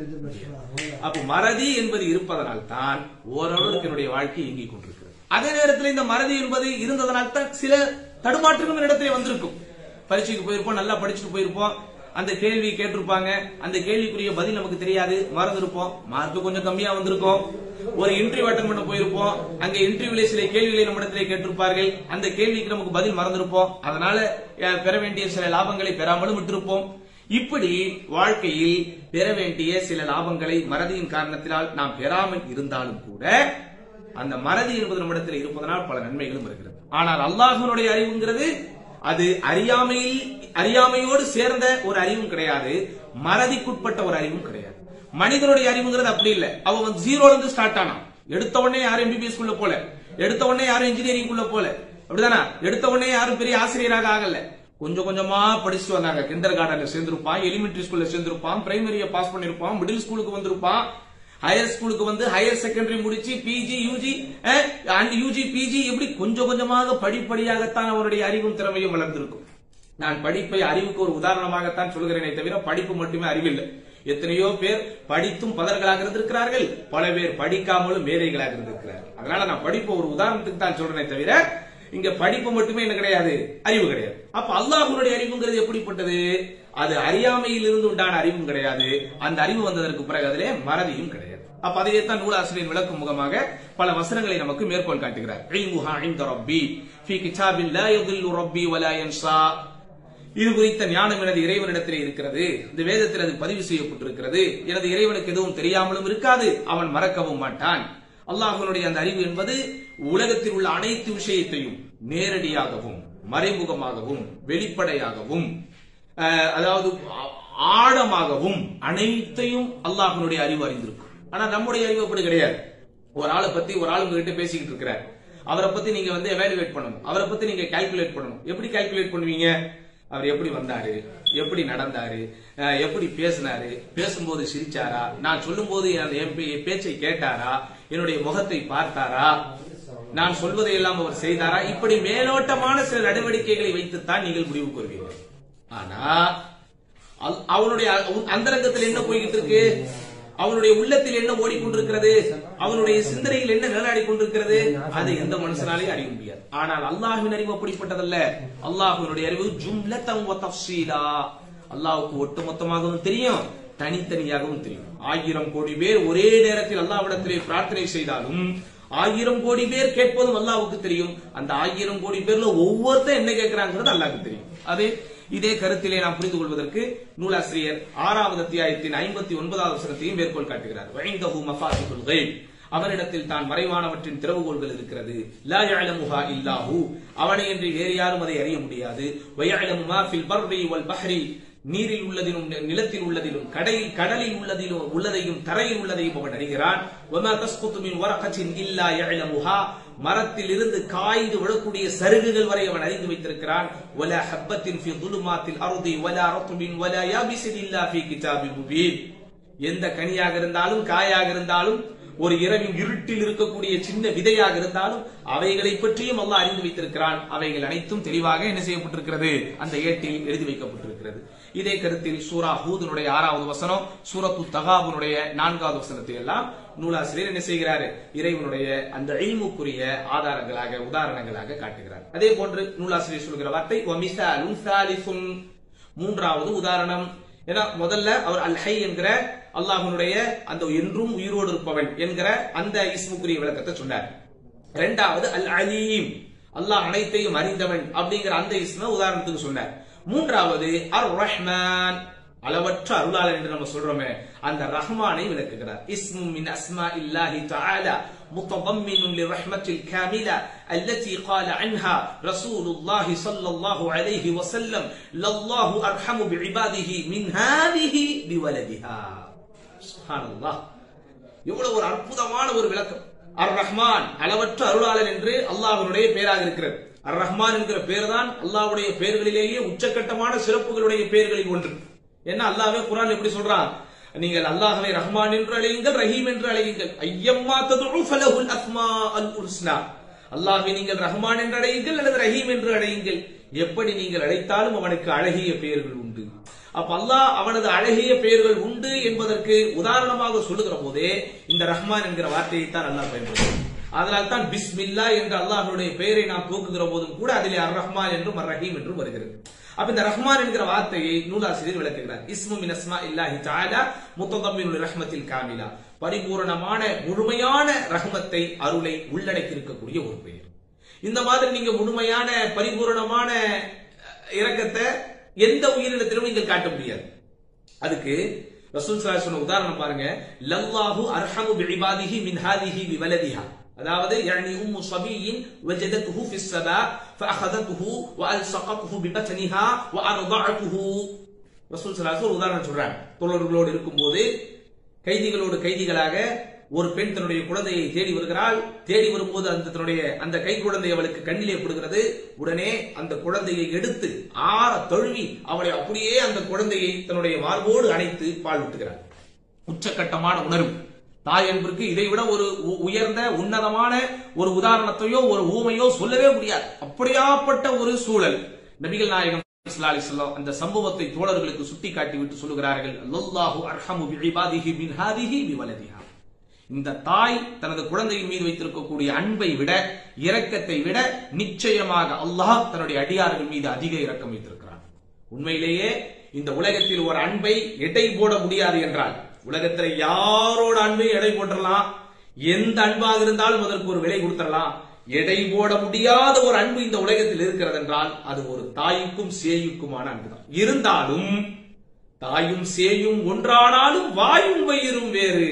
அப்ப மறதி என்பது இருப்பதனால் தான் ஓரளவுக்கு என்னுடைய வாழ்க்கை இயங்கிக் கொண்டிருக்கிறது அதே நேரத்தில் இந்த மறதி என்பது இருந்ததனால் தான் சில தடுமாற்றங்களும் என்னிடத்திலே வந்திருக்கும் பரீட்சைக்கு போயிருப்போம் நல்லா படிச்சுட்டு போயிருப்போம் அந்த கேள்வி கேட்டிருப்பாங்க அந்த கேள்விக்குரிய பதில் நமக்கு தெரியாது மறந்துருப்போம் மார்க் கொஞ்சம் கம்மியா வந்திருக்கும் ஒரு இன்டர்வியூ அட்டன் பண்ண போயிருப்போம் அங்க இன்டர்வியூல சில கேள்விகளை நம்மிடத்திலே கேட்டிருப்பார்கள் அந்த கேள்விக்கு நமக்கு பதில் மறந்திருப்போம் அதனால அஹ், பெற வேண்டிய சில லாபங்களை பெறாமலும் விட்டிருப்போம் இப்படி வாழ்க்கையில் பெற வேண்டிய சில லாபங்களை மறதியின் காரணத்தினால் நாம் பெறாமல் இருந்தாலும் கூட அந்த மறதி என்பது நம்மிடத்தில் இருப்பதனால் பல நன்மைகளும் இருக்கிறது ஆனால் அல்லாஹ்வினுடைய அறிவுங்கிறது அது அறியாமையில் அறியாமையோடு சேர்ந்த ஒரு அறிவும் கிடையாது மறதிக்குட்பட்ட ஒரு அறிவும் கிடையாது மனிதனுடைய அறிவுங்கிறது அப்படி இல்ல அவன் வந்து ஜீரோல இருந்து ஸ்டார்ட் ஆனான் எடுத்த உடனே யாரும் எம்பிபிஎஸ் குள்ள போல எடுத்த உடனே யாரும் இன்ஜினியரிங் குள்ள போல அப்படிதானா எடுத்த உடனே யாரும் பெரிய ஆசிரியராக ஆகல கொஞ்சம் கொஞ்சமா படிச்சுட்டு வந்தாங்க கிண்டர் கார்டன்ல சேர்ந்திருப்பான் எலிமெண்டரி ஸ்கூல்ல சேர்ந்திருப்பான் பிரைமரிய பாஸ் பண்ணிருப்பான் மிடில் ஸ்கூலுக்கு வந்திருப்பான் ஹையர் ஸ்கூலுக்கு வந்து ஹையர் செகண்டரி முடிச்சு PG UG and UG PG இப்படி கொஞ்சம் கொஞ்சமாக படிப்படியாகத்தான் அவருடைய அறிவும் திறமையும் வளர்ந்திருக்கும் நான் படிப்பை அறிவுக்கு ஒரு உதாரணமாகத்தான் சொல்கிறேனே தவிர படிப்பு மட்டுமே அறிவில்லை எத்தனையோ பேர் படித்தும் பதர்களாக இருந்திருக்கிறார்கள் பல பேர் படிக்காமலும் மேதைகளாக இருந்திருக்கிறார்கள் அதனால நான் படிப்பு ஒரு உதாரணத்துக்கு தான் சொல்றேனே தவிர இங்க படிப்பு மட்டுமே என்ன கிடையாது அறிவு கிடையாது அப்ப அல்லாஹ்வுடைய அறிவுங்கிறது எப்படிப்பட்டது அது அறியாமையில் இருந்து உண்டான அறிவும் கிடையாது அந்த அறிவு வந்ததற்கு பிறகு அதிலே மறதியும் கிடையாது அப்ப அதையேத்தான் நூலாசிரியர் விளக்கும் முகமாக பல வசனங்களை நமக்கு மேற்கோள் காட்டுகிறார் இல்முஹா இன்த ரப்பி ஃபீ கிதாபில் லா யதில்லு ரப்பி வலா யன்சா இது குறித்த ஞானம் எனது இறைவனிடத்திலே இருக்கிறது இந்த வேதத்தில் அது பதிவு செய்யப்பட்டிருக்கிறது எனது இறைவனுக்கு எதுவும் தெரியாமலும் இருக்காது அவன் மறக்கவும் மாட்டான் அல்லாஹ்வினுடைய அந்த அறிவு என்பது உலகத்தில் உள்ள அனைத்து விஷயத்தையும் நேரடியாகவும் மறைமுகமாகவும் வெளிப்படையாகவும் அஹ், அதாவது ஆ- ஆழமாகவும் அனைத்தையும் அல்லாஹ்வினுடைய அறிவு அறிந்திருக்கும் ஆனா நம்முடைய அறிவு அப்படி கிடையாது ஒரு ஆளை பத்தி ஒரு ஆளுங்க கிட்ட பேசிக்கிட்டு இருக்கிறார் அவரை பத்தி நீங்க வந்து எவாலுவேட் பண்ணணும் அவரை பத்தி நீங்க கால்குலேட் பண்ணணும் எப்படி கால்குலேட் பண்ணுவீங்க அவர் எப்படி வந்தாரு எப்படி நடந்தாரு அஹ், எப்படி பேசினாரு பேசும்போது சிரிச்சாரா நான் சொல்லும்போது என் என் பே- என் பேச்சை கேட்டாரா என்னுடைய முகத்தை பார்த்தாரா நான் சொல்வதை எல்லாம் அவர் செய்தாரா இப்படி மேலோட்டமான சில நடவடிக்கைகளை வைத்துத்தான் நீங்கள் முடிவு கூறுவீர்கள் ஆனா அல்- அவனுடைய அ- அந்தரங்கத்தில் என்ன போய்கிட்டு இருக்கு அவனுடைய உள்ளத்தில் என்ன ஓடிக்கொண்டிருக்கிறது அவனுடைய சிந்தனையில் என்ன நிலநாடி கொண்டிருக்கிறது அதை எந்த மனுஷனாலையும் அறிய முடியாது ஆனால் அல்லாஹ்வின் அறிவு அப்படிப்பட்டதல்ல அல்லாஹ்வினுடைய அறிவு ஜும்லத்தம் வ தஃசீலா அல்லாஹ்வுக்கு ஒட்டுமொத்தமாகவும் தெரியும் தனித்தனியாகவும் தெரியும் ஆயிரம் கோடி பேர் ஒரே நேரத்தில் அல்லாஹ்விடத்திலே பிரார்த்தனை செய்தாலும் ஆயிரம் கோடி பேர் கேட்பதும் அல்லாஹ்வுக்கு தெரியும் அந்த ஆயிரம் கோடி பேர்ல ஒவ்வொருத்தன் என்ன கேட்கிறாங்கிறது அல்லாஹ்வுக்கு தெரியும் அது இதே கருத்திலே நாம் புரிந்து கொள்வதற்கு நூலாசிரியர் ஆறாவது அத்தியாயத்தின் ஐம்பத்தி ஒன்பதாவது வசனத்தையும் மேற்கோள் காட்டுகிறார் வைந்தஹு மஃபாத்திஹுல் கைப் அவனிடத்தில் தான் மறைவானவற்றின் திறவுகோள்கள் இருக்கிறது லா யஅலமுஹா இல்லாஹு அவனை என்று வேறு யாரும் அதை அறிய முடியாது வயஅலமு மா ஃபில் பர்ரி வல் பஹ்ரி நீரில் உள்ளதிலும் நிலத்தில் உள்ளதிலும் கடையில் கடலில் உள்ளதிலும் உள்ளதையும் தரையில் உள்ளதையும் அவன் அறிகிறான் வமா தஸ்குத்து மின் வரகத்தின் இல்லா யஅலமுஹா மரத்தில் இருந்து காய்ந்து விழக்கூடிய சருகுகள் வரை அவன் அறிந்து வைத்திருக்கிறான் வலா ஹப்பத்தின் ஃபி துலுமாத்தில் அருதி வலா ரத்துபின் வலா யாபிசின் இல்லா ஃபி கிதாபின் முபீன் எந்த கனியாக இருந்தாலும் காயாக இருந்தாலும் ஒரு இரவின் இருட்டில் இருக்கக்கூடிய சின்ன விதையாக இருந்தாலும் அவைகளை பற்றியும் அல்லாஹ் அறிந்து வைத்திருக்கிறான் அவைகள் அனைத்தும் தெளிவாக என்ன செய்யப்பட்டிருக்கிறது அந்த ஏட்டில் எழுதி வைக்கப்பட்டிருக்கிறது இதே கருத்தில் சூரா ஹூதனுடைய ஆறாவது வசனம் சூரத்து தகாபுனுடைய நான்காவது வசனத்தை எல்லாம் நூலாசிரியர் என்ன செய்கிறாரு இறைவனுடைய அந்த இல்முக்குரிய ஆதாரங்களாக உதாரணங்களாக காட்டுகிறார் அதே போன்று நூலாசிரியர் சொல்கிற வார்த்தை "வமிசாலுன் சாலிசுன்" மூன்றாவது உதாரணம் ஏன்னா முதல்ல அவர் அல் ஹை என்கிற அல்லாஹ்வுடைய அந்த என்றும் உயிரோடு இருப்பவன் என்கிற அந்த இஸ்முக்குரிய விளக்கத்தை சொன்னார் இரண்டாவது அல் அலீம் அல்லாஹ் அனைத்தையும் அறிந்தவன் அப்படிங்கிற அந்த இஸ்ம உதாரணத்துக்கு சொன்னார் மூன்றாவது அர் ரஹ்மான் அளவற்ற அருளாளர் என்று நம்ம சொல்றோமே அந்த ரஹ்மானை விளக்குகிறார் இஸ்மு மின் அஸ்மா இல்லாஹி தஆலா متضمن للرحمة الكاملة التي قال عنها رسول الله صلى الله عليه وسلم لله أرحم بعباده من هذه بولدها سبحان الله எவ்வளவு ஒரு அற்புதமான ஒரு விளக்கம் அர் ரஹ்மான் அளவற்ற அருளாளன் என்று அல்லாஹ்வுடைய பெயராக இருக்கிறது அர் ரஹ்மான் என்கிற பெயர் தான் அல்லாஹ்வுடைய பெயர்களிலேயே உச்சக்கட்டமான சிறப்புகளுடைய பெயர்களில் ஒன்று என்ன அல்லாஹ்வே குர்ஆன் எப்படி சொல்றான் நீங்கள் அல்லாஹ்வை ரஹ்மான் என்று அழையுங்கள் ரஹீம் என்று அழையுங்கள் ஐயம்மா ததுஉ ஃபலஹுல் அஸ்மா அல் உஸ்னா அல்லாஹ்வை நீங்கள் ரஹ்மான் என்று அழையுங்கள் அல்லது ரஹீம் என்று அழையுங்கள் எப்படி நீங்கள் அழைத்தாலும் அவனுக்கு அழகிய பெயர்கள் உண்டு அப்ப அல்லாஹ் அவனது அழகிய பெயர்கள் உண்டு என்பதற்கு உதாரணமாக சொல்லுகிற போதே இந்த ரஹ்மான் என்கிற வார்த்தையை தான் அல்லாஹ் பயன்படுத்தும் அதனால் தான் பிஸ்மில்லா என்ற அல்லாஹ்வுடைய பெயரை நாம் தூக்குகிற போதும் கூட அதிலே அர் ரஹ்மான் என்றும் அர் ரஹீம் என்றும் வருகிறது அப்ப இந்த ரஹ்மான் என்கிற வார்த்தையை நூலாசிரியர் விளக்குகிறார் இஸ்மு மின் அஸ்மா இல்லாஹி தஆலா முத்ததம்மினுல் ரஹ்மத்தில் காமிலா பரிபூரணமான முழுமையான ரஹ்மத்தை அருளை உள்ளடக்கி இருக்கக்கூடிய ஒரு பெயர் இந்த மாதிரி நீங்க முழுமையான பரிபூரணமான இரக்கத்தை எந்த உயிரினத்திலும் நீங்கள் காட்ட முடியாது அதுக்கு ரசூல் ஸல்லல்லாஹு சொன்ன உதாரணம் பாருங்க லல்லாஹு அர்ஹமு பிஇபாதிஹி மின் ஹாதிஹி பிவலதிஹா அதாவது يعني ام صبي وجدته في السماء فاخذته والصقته ببطنها وارضعته ரசூல் ஸல்லல்லாஹு ஒரு உதாரணம் சொல்றாங்க தோழர்களோடு இருக்கும்போது கைதிகளோடு கைதிகளாக ஒரு பெண் தன்னுடைய குழந்தையை தேடி வருகிறாள் தேடி வரும்போது அந்த தன்னுடைய அந்த கை குழந்தை அவளுக்கு கண்ணிலே படுகிறது உடனே அந்த குழந்தையை எடுத்து ஆற தழுவி அவளை அப்படியே அந்த குழந்தையை தன்னுடைய மார்போடு அணைத்து பால் ஊட்டுகிறாள் உச்சக்கட்டமான உணர்வு தாய் என்பதற்கு இதை விட ஒரு உ- உயர்ந்த உன்னதமான ஒரு உதாரணத்தையோ ஒரு ஊமையோ சொல்லவே முடியாது அப்படியாப்பட்ட ஒரு சூழல் நபிகள் நாயகம் ஸல்லல்லாஹு அலைஹி வஸல்லம் அந்த சம்பவத்தை தோழர்களுக்கு சுட்டிக்காட்டி விட்டு சொல்லுகிறார்கள் அல்லாஹு அர்ஹமு பிஇபாதிஹி மின் ஹாதிஹி பிவலதிஹா இந்த தாய் தனது குழந்தையின் மீது வைத்திருக்கக்கூடிய அன்பை விட இரக்கத்தை விட நிச்சயமாக அல்லாஹ் தன்னுடைய அடியார்கள் மீது அதிக இரக்கம் வைத்திருக்கிறான் உண்மையிலேயே இந்த உலகத்தில் ஒரு அன்பை எடை போட முடியாது என்றால் உலகத்தில் யாரோட அன்பையும் எடை போட்டுறலாம் எந்த அன்பாக இருந்தாலும் அதற்கு ஒரு விலை கொடுத்துடலாம் எடை போட முடியாத ஒரு அன்பு இந்த உலகத்தில் இருக்கிறது என்றால் அது ஒரு தாய்க்கும் சேயுக்குமான அன்புதான் இருந்தாலும் தாயும் சேயும் ஒன்றானாலும் வாயும் வயிறும் வேறு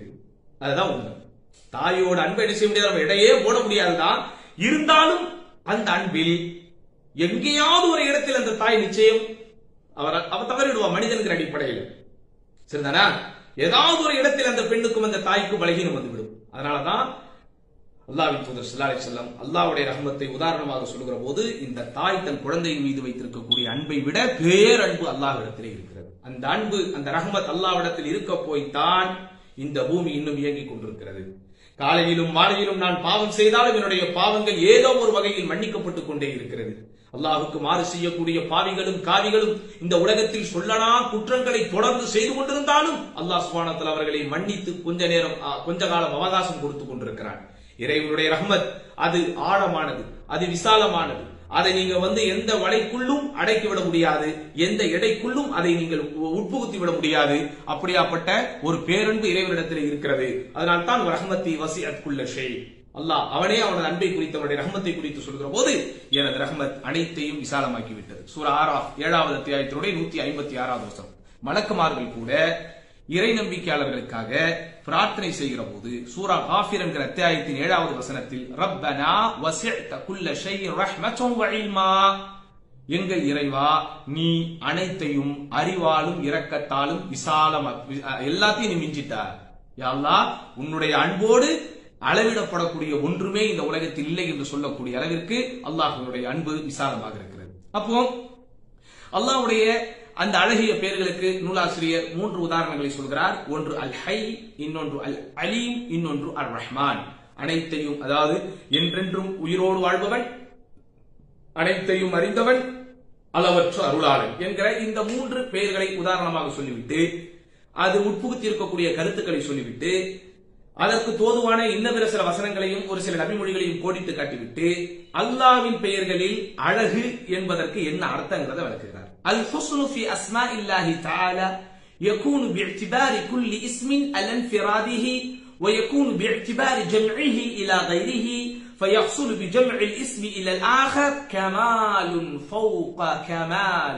அதுதான் உண்மை தாயோட அன்பை என்ன செய்ய முடியாது நம்ம இடையே போட முடியாதுதான் இருந்தாலும் அந்த அன்பில் எங்கேயாவது ஒரு இடத்தில் அந்த தாய் நிச்சயம் அவர் அவர் தவறிடுவா மனிதனுக்கு அடிப்படையில் சரிதானா ஏதாவது ஒரு இடத்தில் அந்த பெண்ணுக்கும் அந்த தாய்க்கும் பலகீனம் வந்துவிடும் அதனாலதான் அல்லாஹ்வின் தூதர் ஸல்லல்லாஹு அலைஹி வஸல்லம் அல்லாஹ்வுடைய ரஹமத்தை உதாரணமாக சொல்லுகிற போது இந்த தாய் தன் குழந்தையின் மீது வைத்திருக்கக்கூடிய அன்பை விட பேரன்பு அல்லாஹ்விடத்திலே இருக்கிறது அந்த அன்பு அந்த ரஹமத் அல்லாஹ்விடத்தில் இருக்க போய்த்தான் இந்த பூமி இன்னும் இயங்கிக் கொண்டிருக்கிறது காலையிலும் மாலையிலும் நான் பாவம் செய்தாலும் என்னுடைய பாவங்கள் ஏதோ ஒரு வகையில் மன்னிக்கப்பட்டுக் கொண்டே இருக்கிறது அல்லாஹுக்கு மாறு செய்யக்கூடிய பாவிகளும் காவிகளும் இந்த உலகத்தில் சொல்லனா குற்றங்களை தொடர்ந்து செய்து கொண்டிருந்தாலும் அல்லாஹ் சுபானத்தில் அவர்களை மன்னித்து கொஞ்ச நேரம் ஆ, கொஞ்ச காலம் அவகாசம் கொடுத்து கொண்டிருக்கிறான் இறைவனுடைய ரஹ்மத் அது ஆழமானது அது விசாலமானது அதை நீங்க வந்து எந்த வலைக்குள்ளும் அடைக்கி விட முடியாது எந்த எடைக்குள்ளும் அதை நீங்கள் உ- உட்புகுத்தி விட முடியாது அப்படியாப்பட்ட ஒரு பேரன்பு இறைவனிடத்தில் இருக்கிறது அதனால் தான் ரஹ்மத்தி வசி அற்குள்ள ஷெய் அல்லாஹ் அவனே அவனது அன்பை குறித்து அவனுடைய ரஹ்மத்தை குறித்து சொல்கிற போது எனது ரஹ்மத் அனைத்தையும் விசாலமாக்கி விட்டது சூரா ஆறா ஏழாவது அத்தியாயத்தினுடைய நூத்தி ஐம்பத்தி ஆறாவது வருஷம் மலக்குமார்கள் கூட இறை நம்பிக்கையாளர்களுக்காக பிரார்த்தனை செய்கிற போது சூரா காஃபிர் என்கிற அத்தியாயத்தின் ஏழாவது வசனத்தில் ரப்பனா வசிஅத குல்ல ஷைஇன் ரஹ்மத்தன் வ இல்மா எங்கள் இறைவா நீ அனைத்தையும் அறிவாலும் இரக்கத்தாலும் விசாலம் எல்லாத்தையும் நீ மிஞ்சிட்ட யா அல்லாஹ் உன்னுடைய அன்போடு அளவிடப்படக்கூடிய ஒன்றுமே இந்த உலகத்தில் இல்லை என்று சொல்லக்கூடிய அளவிற்கு அல்லாஹ்வினுடைய அன்பு விசாலமாக இருக்கிறது அப்போ அல்லாஹ்வுடைய அந்த அழகிய பெயர்களுக்கு நூலாசிரியர் மூன்று உதாரணங்களை சொல்கிறார் ஒன்று அல் ஹை இன்னொன்று அல் அலீம் இன்னொன்று அர் ரஹ்மான் அனைத்தையும் அதாவது என்றென்றும் உயிரோடு வாழ்பவன் அனைத்தையும் அறிந்தவன் அளவற்ற அருளாளன் என்கிற இந்த மூன்று பெயர்களை உதாரணமாக சொல்லிவிட்டு அது உட்புகுத்தி இருக்கக்கூடிய கருத்துக்களை சொல்லிவிட்டு அதற்கு தோதுவான இன்னபிற சில வசனங்களையும் ஒரு சில நபிமொழிகளையும் கோடிட்டு காட்டிவிட்டு அல்லாவின் பெயர்களில் அழகு என்பதற்கு என்ன அர்த்தங்கிறத விளக்குகிறார் அல் ஹுஸ்னு ஃபி அஸ்மா இல்லாஹி தஆலா يكون باعتبار كل اسم على انفراده ويكون باعتبار جمعه إلى غيره فيحصل بجمع الاسم إلى الآخر كمال فوق كمال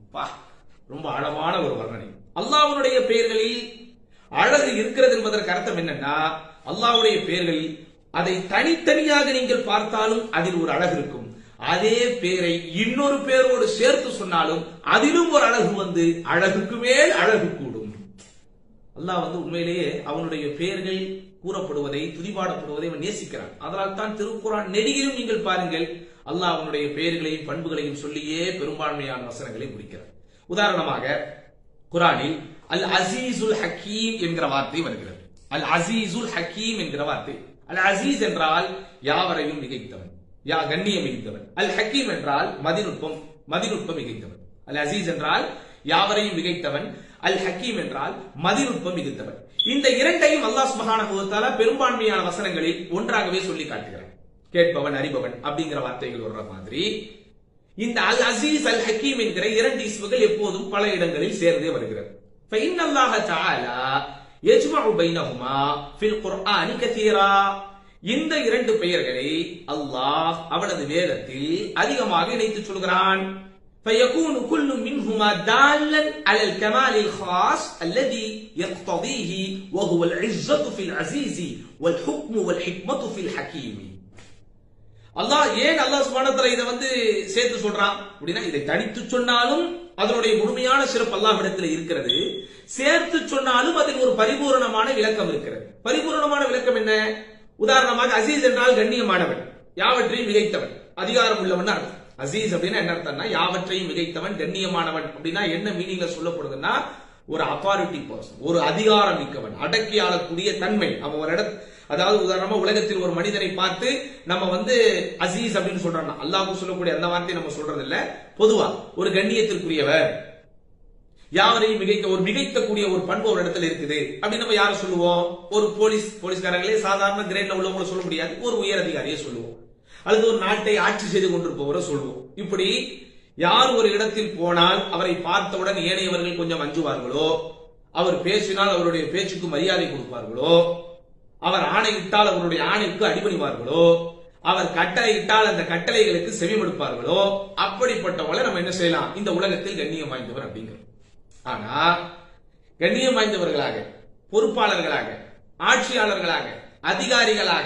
ரொம்ப அழகான ஒரு வர்ணனை அல்லாஹ்வுடைய பெயர்களில் அழகு இருக்கிறது என்பதற்கு அர்த்தம் என்னன்னா அல்லாஹ்வுடைய பெயர்களில் அதை தனித்தனியாக நீங்கள் பார்த்தாலும் அதில் ஒரு அழகு இருக்கும் அதே பேரை இன்னொரு பேரோடு சேர்த்து சொன்னாலும் அதிலும் ஒரு அழகு வந்து அழகுக்கு மேல் அழகு கூடும் அல்லாஹ் வந்து உண்மையிலேயே அவனுடைய பெயர்கள் கூறப்படுவதை துதிபாடப்படுவதை அவன் நேசிக்கிறான் அதனால் தான் திருக்குறான் நெடியிலும் நீங்கள் பாருங்கள் அல்லாஹ் அவனுடைய பெயர்களையும் பண்புகளையும் சொல்லியே பெரும்பான்மையான வசனங்களை முடிக்கிறார் உதாரணமாக குரானில் அல் அசீசுல் ஹக்கீம் என்கிற வார்த்தை வருகிறது அல் அசீசுல் ஹக்கீம் என்கிற வார்த்தை அல் அசீஸ் என்றால் யாவரையும் மிகைத்தவன் யா கண்ணியம் மிகுந்தவன் அல் ஹக்கீம் என்றால் மதிநுட்பம் மதிநுட்பம் மிகுந்தவன் அல் அசீஸ் என்றால் யாவரையும் மிகைத்தவன் அல் ஹக்கீம் என்றால் மதிநுட்பம் மிகுந்தவன் இந்த இரண்டையும் அல்லாஹ் சுபஹானஹு வ தஆலா பெரும்பான்மையான வசனங்களில் ஒன்றாகவே சொல்லி காட்டுகிறான் கேட்பவன் அறிபவன் அப்படிங்கிற வார்த்தைகள் வர்ற மாதிரி இந்த அல் அசீஸ் அல் ஹக்கீம் என்கிற இரண்டு இஸ்முகள் எப்போதும் பல இடங்களில் சேர்ந்தே வருகிறது فإن الله تعالى يجمع بينهما في القرآن كثيرا இந்த இரண்டு பெயர்களை அல்லாஹ் அவனது வேதத்தில் அதிகமாக இணைத்து சொல்கிறான் فيكون كل منهما دالا على الكمال الخاص الذي يقتضيه وهو العزة في العزيز والحكم والحكمة في الحكيم அல்லாஹ் ஏன் அல்லாஹ் சுபானத்துல இதை வந்து சேர்த்து சொல்றான் அப்படின்னா இதை தனித்து சொன்னாலும் அதனுடைய முழுமையான சிறப்பு அல்லாஹ்விடத்தில் இருக்கிறது சேர்த்து சொன்னாலும் அதில் ஒரு பரிபூரணமான விளக்கம் இருக்கிறது பரிபூரணமான விளக்கம் என்ன உதாரணமாக அசீஸ் என்றால் கண்ணியமானவன் யாவற்றையும் மிகைத்தவன் அதிகாரம் உள்ளவன் அர்த்தம் அசீஸ் அப்படின்னா என்ன அர்த்தம்னா யாவற்றையும் மிகைத்தவன் கண்ணியமானவன் அப்படின்னா என்ன மீனிங்ல சொல்லப்படுதுன்னா ஒரு அத்தாரிட்டி பர்சன் ஒரு அதிகாரம் மிக்கவன் அடக்கி ஆளக்கூடிய தன்மை அவன் ஒரு இட அதாவது உதாரணமா உலகத்தில் ஒரு மனிதனை பார்த்து நம்ம வந்து அசீஸ் அப்படின்னு சொல்றோம் அல்லாஹ்வுக்கு சொல்லக்கூடிய அந்த வார்த்தையை நம்ம சொல்றது இல்ல பொதுவா ஒரு கண்ணியத்திற்குரியவர் யாவரையும் மிகைக்க ஒரு மிகைக்கக்கூடிய ஒரு பண்பு ஒரு இடத்துல இருக்குது அப்படின்னு நம்ம யாரை சொல்லுவோம் ஒரு போலீஸ் போலீஸ்காரங்களே சாதாரண கிரேட்ல உள்ளவங்கள சொல்ல முடியாது ஒரு உயர் அதிகாரியை சொல்லுவோம் அல்லது ஒரு நாட்டை ஆட்சி செய்து கொண்டிருப்பவரை சொல்லுவோம் இப்படி யார் ஒரு இடத்தில் போனால் அவரை பார்த்தவுடன் ஏனையவர்கள் கொஞ்சம் அஞ்சுவார்களோ அவர் பேசினால் அவருடைய பேச்சுக்கு மரியாதை கொடுப்பார்களோ அவர் ஆணையிட்டால் அவருடைய ஆணைக்கு அடிபணிவார்களோ அவர் கட்டளையிட்டால் அந்த கட்டளைகளுக்கு செவிமடுப்பார்களோ அப்படிப்பட்டவங்களை நம்ம என்ன செய்யலாம் இந்த உலகத்தில் கண்ணியம் வாய்ந்தவர் அப்படிங்கிறோம் ஆனா கண்ணியம் வாய்ந்தவர்களாக பொறுப்பாளர்களாக ஆட்சியாளர்களாக அதிகாரிகளாக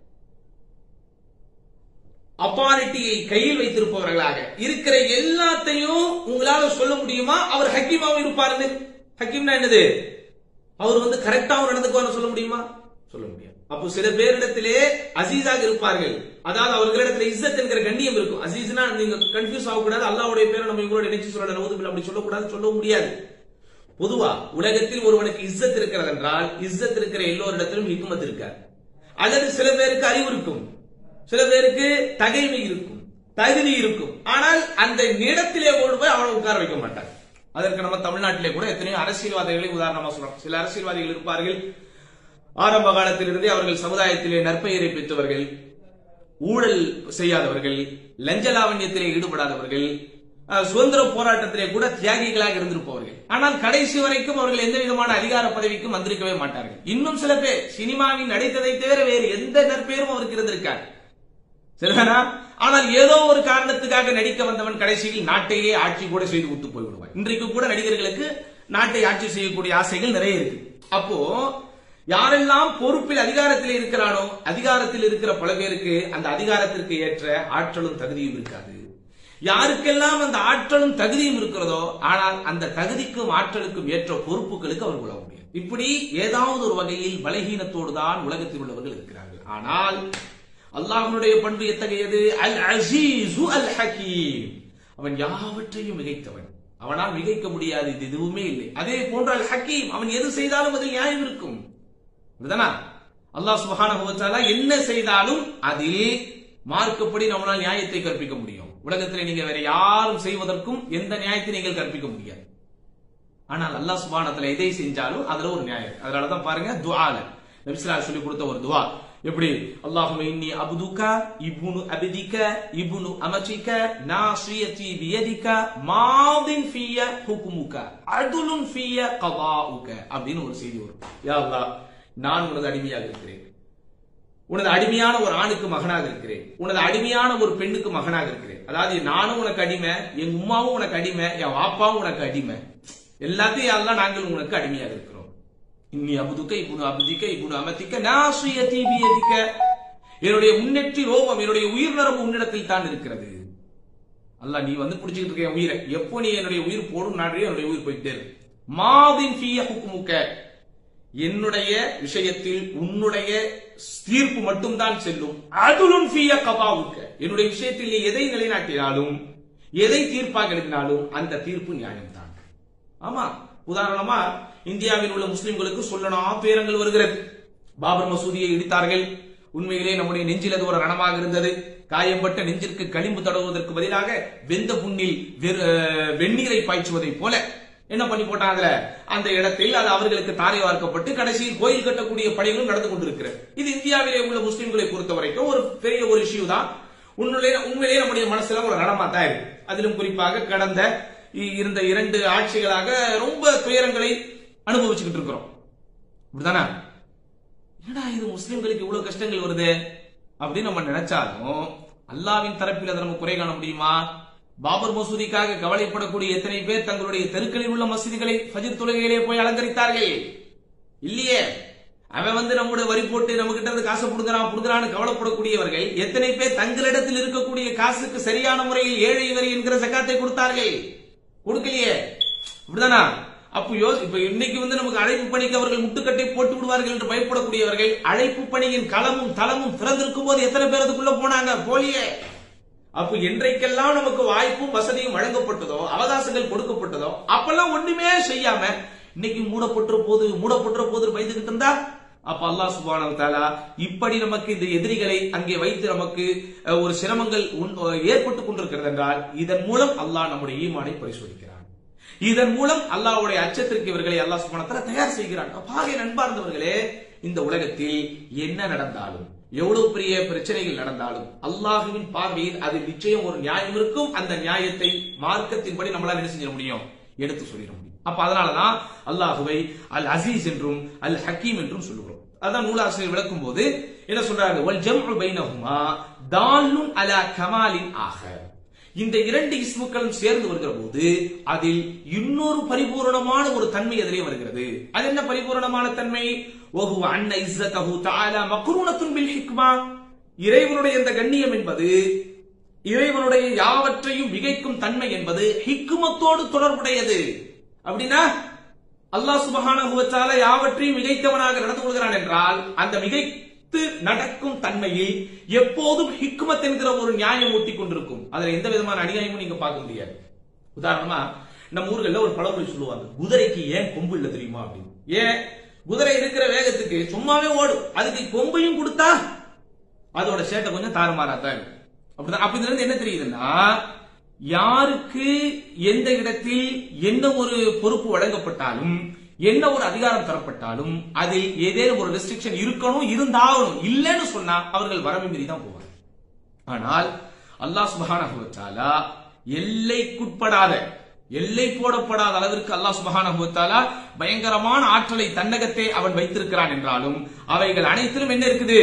அப்பாரிட்டியை கையில் வைத்திருப்பவர்களாக இருக்கிற எல்லாத்தையும் உங்களால சொல்ல முடியுமா அவர் ஹக்கீமாவும் இருப்பாருன்னு ஹக்கீம்னா என்னது அவர் வந்து கரெக்டாவும் நடந்துக்குவார்னு சொல்ல முடியுமா சொல்ல முடியாது அப்போ சில பேரிடத்திலே அசீஸாக இருப்பார்கள் அதாவது அவர்களிடத்துல இஸ்ஸத் என்கிற கண்ணியம் இருக்கும் அசீஸ்னா நீங்க கன்ஃபியூஸ் ஆகக்கூடாது அல்லாவுடைய பேரை நம்ம இவங்களோட நினைச்சு சொல்ல நவுது அப்படி சொல்லக்கூடாது சொல்ல முடியாது பொதுவா உலகத்தில் ஒருவனுக்கு இஸ்ஸத் இருக்கிறது என்றால் இஸ்ஸத் இருக்கிற எல்லோரிடத்திலும் ஹிக்குமத் இருக்காது அல்லது சில பேருக்கு அறிவு இருக்கும் சில பேருக்கு தகைமை இருக்கும் தகுதி இருக்கும் ஆனால் அந்த இடத்திலே கொண்டு போய் அவனை உட்கார வைக்க மாட்டார் அதற்கு நம்ம தமிழ்நாட்டிலே கூட எத்தனையோ அரசியல்வாதிகளை உதாரணமா சொல்றோம் சில அரசியல்வாதிகள் இருப்பார்கள் ஆரம்ப காலத்திலிருந்தே அவர்கள் சமுதாயத்திலே நற்பெயரை பெற்றவர்கள் ஊழல் செய்யாதவர்கள் லஞ்ச லாவண்யத்திலே ஈடுபடாதவர்கள் அஹ், சுதந்திர போராட்டத்திலே கூட தியாகிகளாக இருந்திருப்பவர்கள் ஆனால் கடைசி வரைக்கும் அவர்கள் எந்த விதமான அதிகார பதவிக்கும் வந்திருக்கவே மாட்டார்கள் இன்னும் சில பேர் சினிமாவின் நடித்ததை தவிர வேறு எந்த நற்பெயரும் அவருக்கு இருந்திருக்கார் சரிதானா ஆனால் ஏதோ ஒரு காரணத்துக்காக நடிக்க வந்தவன் கடைசியில் நாட்டையே ஆட்சி கூட செய்து விட்டு போய்விடுவான் இன்றைக்கு கூட நடிகர்களுக்கு நாட்டை ஆட்சி செய்யக்கூடிய ஆசைகள் நிறைய இருக்கு அப்போ யாரெல்லாம் பொறுப்பில் அதிகாரத்தில் இருக்கிறானோ அதிகாரத்தில் இருக்கிற பல பேருக்கு அந்த அதிகாரத்திற்கு ஏற்ற ஆற்றலும் தகுதியும் இருக்காது யாருக்கெல்லாம் அந்த ஆற்றலும் தகுதியும் இருக்கிறதோ ஆனால் அந்த தகுதிக்கும் ஆற்றலுக்கும் ஏற்ற பொறுப்புகளுக்கு அவர் உழ முடியும் இப்படி ஏதாவது ஒரு வகையில் பலகீனத்தோடு தான் உலகத்தில் உள்ளவர்கள் இருக்கிறார்கள் ஆனால் அல்லாஹ்வுடைய பண்பு எத்தகையது அல் அசீசு அல் ஹக்கீம் அவன் யாவற்றையும் மிகைத்தவன் அவனால் மிகைக்க முடியாது இது எதுவுமே இல்லை அதே போன்ற அல் ஹக்கீம் அவன் எது செய்தாலும் அதில் நியாயம் இருக்கும் இதுதானா அல்லாஹ் சுப்ஹானஹு வ தஆலா என்ன செய்தாலும் அதில் மார்க்கப்படி நம்மளால் நியாயத்தை கற்பிக்க முடியும் உலகத்தில் நீங்க வேற யாரும் செய்வதற்கும் எந்த நியாயத்தை நீங்கள் கற்பிக்க முடியாது ஆனால் அல்லாஹ் சுபானத்துல எதை செஞ்சாலும் அதுல ஒரு நியாயம் அதனாலதான் பாருங்க துஆல நபிஸ்லா சொல்லி கொடுத்த ஒரு துஆ எப்படி அல்லாஹும இன்னி அப்துக இப்னு அப்திக இப்னு அமதிக நாசியதி பியதிக மாதின் ஃபிய ஹுக்முக அதுலுன் ஃபிய கதாஉக அப்படின்னு ஒரு செய்தி வரும் யா அல்லாஹ் நான் உனது அடிமையாக இருக்கிறேன் உனது அடிமையான ஒரு ஆணுக்கு மகனாக இருக்கிறேன் உனது அடிமையான ஒரு பெண்ணுக்கு மகனாக இருக்கிறேன் அதாவது நானும் உனக்கு அடிமை என் உமாவும் உனக்கு அடிமை என் வாப்பாவும் உனக்கு அடிமை எல்லாத்தையும் எல்லாம் நாங்கள் உனக்கு அடிமையாக இருக்கிறோம் இன்னி அபுதுக்க இப்புனு அபுதிக்க இப்புனு அமதிக்க நாசுயதி பியதிக்க என்னுடைய முன்னெற்றி ரோமம் என்னுடைய உயிர் நரம்பு உன்னிடத்தில் தான் இருக்கிறது அல்லாஹ் நீ வந்து புடிச்சுக்கிட்டு இருக்க என் உயிரை எப்போ நீ என்னுடைய உயிர் போடும் நாடே என்னுடைய உயிர் போயிட்டே இருக்கு மாதின் ஃபிய ஹுக்முக்க என்னுடைய விஷயத்தில் உன்னுடைய தீர்ப்பு மட்டும்தான் செல்லும் அதுலும் ஃபிய கபாவுக்க என்னுடைய விஷயத்தில் நீ எதை நிலைநாட்டினாலும் எதை தீர்ப்பாக எழுதினாலும் அந்த தீர்ப்பு நியாயம்தான் ஆமா உதாரணமா இந்தியாவில் உள்ள முஸ்லிம்களுக்கு சொல்லணும் பேரங்கள் வருகிறது பாபர் மசூதியை இடித்தார்கள் உண்மையிலே நம்முடைய நெஞ்சில் அது ஒரு ரணமாக இருந்தது காயம்பட்ட நெஞ்சிற்கு களிம்பு தடவுவதற்கு பதிலாக வெந்த புண்ணில் வெறு- அஹ், வெந்நீரை பாய்ச்சுவதைப் போல என்ன பண்ணி போட்டாங்க அந்த இடத்தில் அது அவர்களுக்கு தாரை வார்க்கப்பட்டு கடைசியில் கோயில் கட்டக்கூடிய பணிகளும் நடந்து கொண்டிருக்கிறது இது இந்தியாவிலே உள்ள முஸ்லிம்களை பொறுத்த வரைக்கும் ஒரு பெரிய ஒரு இஷ்யூ தான் உண்மையிலே உண்மையிலேயே நம்முடைய மனசுல ஒரு ரணமா தான் இருக்கு அதிலும் குறிப்பாக கடந்த இ- இருந்த இரண்டு ஆட்சிகளாக ரொம்ப துயரங்களை அனுபவிச்சுக்கிட்டு இருக்கிறோம் இப்படிதானே என்னடா இது முஸ்லிம்களுக்கு இவ்வளவு கஷ்டங்கள் வருது அப்படின்னு நம்ம நினைச்சாலும் அல்லாவின் தரப்பில் அதை நம்ம குறை காண முடியுமா பாபர் மசூதிக்காக கவலைப்படக்கூடிய எத்தனை பேர் தங்களுடைய தெருக்களில் உள்ள மசூதிகளை ஃபஜ்ர் தொழுகையிலே போய் அலங்கரித்தார்கள் இல்லையே அவன் வந்து நம்முடைய வரி போட்டு நம்ம கிட்ட இருந்து காசை புடுங்குறான் புடுங்குறான்னு கவலைப்படக்கூடியவர்கள் எத்தனை பேர் தங்களிடத்தில் இருக்கக்கூடிய காசுக்கு சரியான முறையில் ஏழை வரி என்கிற சக்காத்தை கொடுத்தார்கள் கொடுக்கலையே இப்படிதானா அப்ப யோ இப்ப இன்னைக்கு வந்து நமக்கு அழைப்பு பணிக்கு அவர்கள் முட்டுக்கட்டை போட்டு விடுவார்கள் என்று பயப்படக்கூடியவர்கள் அழைப்பு பணியின் களமும் தளமும் திறந்திருக்கும் போது எத்தனை பேர் அதுக்குள்ள போனாங்க போலியே அப்ப என்றைக்கெல்லாம் நமக்கு வாய்ப்பும் வசதியும் வழங்கப்பட்டதோ அவகாசங்கள் கொடுக்கப்பட்டதோ அப்பெல்லாம் ஒண்ணுமே செய்யாம இன்னைக்கு மூடப்பட்ட போது மூடப்பட்ட போது பயந்துகிட்டு இருந்தா அப்ப அல்லாஹ் சுப்ஹானஹு வ தஆலா இப்படி நமக்கு இந்த எதிரிகளை அங்கே வைத்து நமக்கு அஹ், ஒரு சிரமங்கள் உண்- ஏற்பட்டு கொண்டிருக்கிறது என்றால் இதன் மூலம் அல்லாஹ் நம்முடைய ஈமானை பரிசோதிக்கிறான் இதன் மூலம் அல்லாஹ்வுடைய அச்சத்திற்கு இவர்களை அல்லாஹ் சுப்ஹானஹு வ தஆலா தயார் செய்கிறான் பாகிய நண்பார்ந்தவர்களே இந்த உலகத்தில் என்ன நடந்தாலும் எவ்வளவு பெரிய பிரச்சனைகள் நடந்தாலும் அல்லாஹுவின் பார்வையில் அதில் நிச்சயம் ஒரு நியாயம் இருக்கும் அந்த நியாயத்தை மார்க்கத்தின்படி நம்மளால என்ன செஞ்சிட முடியும் எடுத்து சொல்லிட முடியும் அப்ப அதனாலதான் அல்லாஹுவை அல் அசீஸ் என்றும் அல் ஹக்கீம் என்றும் சொல்லுகிறோம் அதான் நூலாசிரியர் விளக்கும் போது என்ன சொல்றாரு வல் ஜம்உ பைனஹுமா தால்லுன் அலா கமாலின் ஆகர் இந்த இரண்டு இஸ்முக்களும் சேர்ந்து வருகிற போது அதில் இன்னொரு பரிபூரணமான ஒரு தன்மை அதிலே வருகிறது அது என்ன பரிபூரணமான தன்மை وهو அன்ன இஸ்ஸதஹு தஆலா மக்ரூனத்துன் பில் ஹிக்மா இறைவனுடைய இந்த கண்ணியம் என்பது இறைவனுடைய யாவற்றையும் மிகைக்கும் தன்மை என்பது ஹிக்குமத்தோடு தொடர்புடையது அப்படின்னா அல்லாஹ் சுபஹானஹு வ தஆலா யாவற்றையும் மிகைத்தவனாக நடந்து கொள்கிறான் என்றால் அந்த மிகைத்து நடக்கும் தன்மையில் எப்போதும் ஹிக்மத் என்கிற ஒரு நியாயம் ஒட்டி கொண்டிருக்கும் அதுல எந்த விதமான அநியாயமும் நீங்க பார்க்க முடியாது உதாரணமா நம்ம ஊர்கள்ல ஒரு பழமொழி சொல்லுவாங்க குதிரைக்கு ஏன் கொம்பு இல்ல தெரியுமா அப்படின்னு ஏன் குதிரை இருக்கிற வேகத்துக்கு சும்மாவே ஓடும் அதுக்கு கொம்பையும் கொடுத்தா அதோட சேட்டை கொஞ்சம் தாறுமாறா தான் இருக்கும் அப்படிதான் அப்ப இதுல இருந்து என்ன தெரியுதுன்னா யாருக்கு எந்த இடத்தில் என்ன ஒரு பொறுப்பு வழங்கப்பட்டாலும் என்ன ஒரு அதிகாரம் தரப்பட்டாலும் அதில் ஏதேனும் ஒரு ரெஸ்ட்ரிக்ஷன் இருக்கணும் இருந்தாகணும் இல்லைன்னு சொன்னா அவர்கள் வரம்பு மீறி தான் போவாங்க ஆனால் அல்லாஹ் சுபஹானஹு வ தஆலா எல்லைக்குட்படாத எல்லை போடப்படாத அளவிற்கு அல்லாஹ் சுபஹானஹு வ தஆலா பயங்கரமான ஆற்றலை தன்னகத்தே அவன் வைத்திருக்கிறான் என்றாலும் அவைகள் அனைத்திலும் என்ன இருக்குது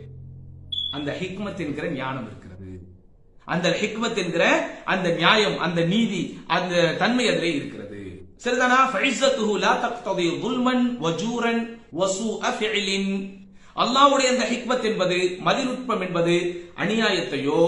அந்த ஹிக்மத் என்கிற ஞானம் இருக்கிறது அந்த ஹிக்மத் என்கிற அந்த நியாயம் அந்த நீதி அந்த தன்மை அதிலே இருக்கிறது சரிதானா ஃபைஸத்துஹு லா தக்ததி ظுல்மன் வஜூரன் வசூஅ ஃபிஇலின் அல்லாஹ்வுடைய அந்த ஹிக்மத் என்பது மதிநுட்பம் என்பது அநியாயத்தையோ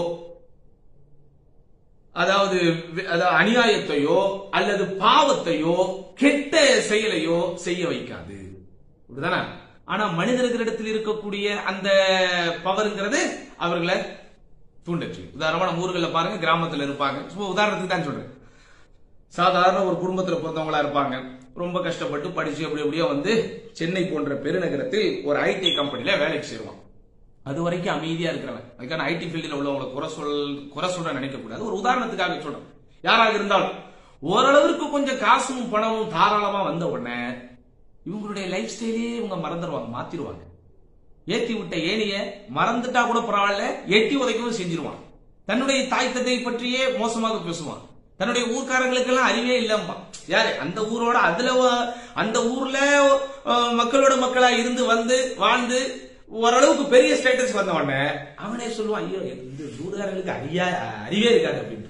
அதாவது வி- அதாவது அநியாயத்தையோ அல்லது பாவத்தையோ கெட்ட செயலையோ செய்ய வைக்காது அப்படிதானே ஆனா மனிதர்களிடத்தில் இருக்கக்கூடிய அந்த பவர்ங்கிறது அவர்களை தூண்டச்சு உதாரணமா நம்ம ஊர்களில் பாருங்க கிராமத்துல இருப்பாங்க சும்மா உதாரணத்துக்கு தான் சொல்றேன் சாதாரண ஒரு குடும்பத்துல பிறந்தவங்களா இருப்பாங்க ரொம்ப கஷ்டப்பட்டு படிச்சு அப்படி அப்படியே வந்து சென்னை போன்ற பெருநகரத்தில் ஒரு ஐடி கம்பெனில வேலைக்கு சேருவான் அது வரைக்கும் அமைதியா இருக்கிறவன் அதுக்கான ஐடி ஃபீல்டில் உள்ளவங்களை குறை சொல் குறை சொல்ற நினைக்க கூடாது ஒரு உதாரணத்துக்காக சொல்றேன் யாராக இருந்தாலும் ஓரளவிற்கு கொஞ்சம் காசும் பணமும் தாராளமா வந்த உடனே இவங்களுடைய லைஃப் ஸ்டைலே இவங்க மறந்துடுவாங்க மாத்திருவாங்க ஏத்தி விட்ட ஏனிய மறந்துட்டா கூட பரவாயில்ல எட்டி உதைக்கவும் செஞ்சிருவான் தன்னுடைய தாய் தந்தை பற்றியே மோசமாக பேசுவான் தன்னுடைய ஊர்க்காரங்களுக்கெல்லாம் அறிவே இல்லம்மா யாரு அந்த ஊரோட அதுல வ- அந்த ஊர்ல அஹ், மக்களோட மக்களா இருந்து வந்து வாழ்ந்து ஓரளவுக்கு பெரிய ஸ்டேட்டஸ் வந்த உடனே அவனே சொல்லுவான் ஐயோ இந்த ஊர்காரங்களுக்கு அறியா அறிவே இருக்காது அப்படின்னு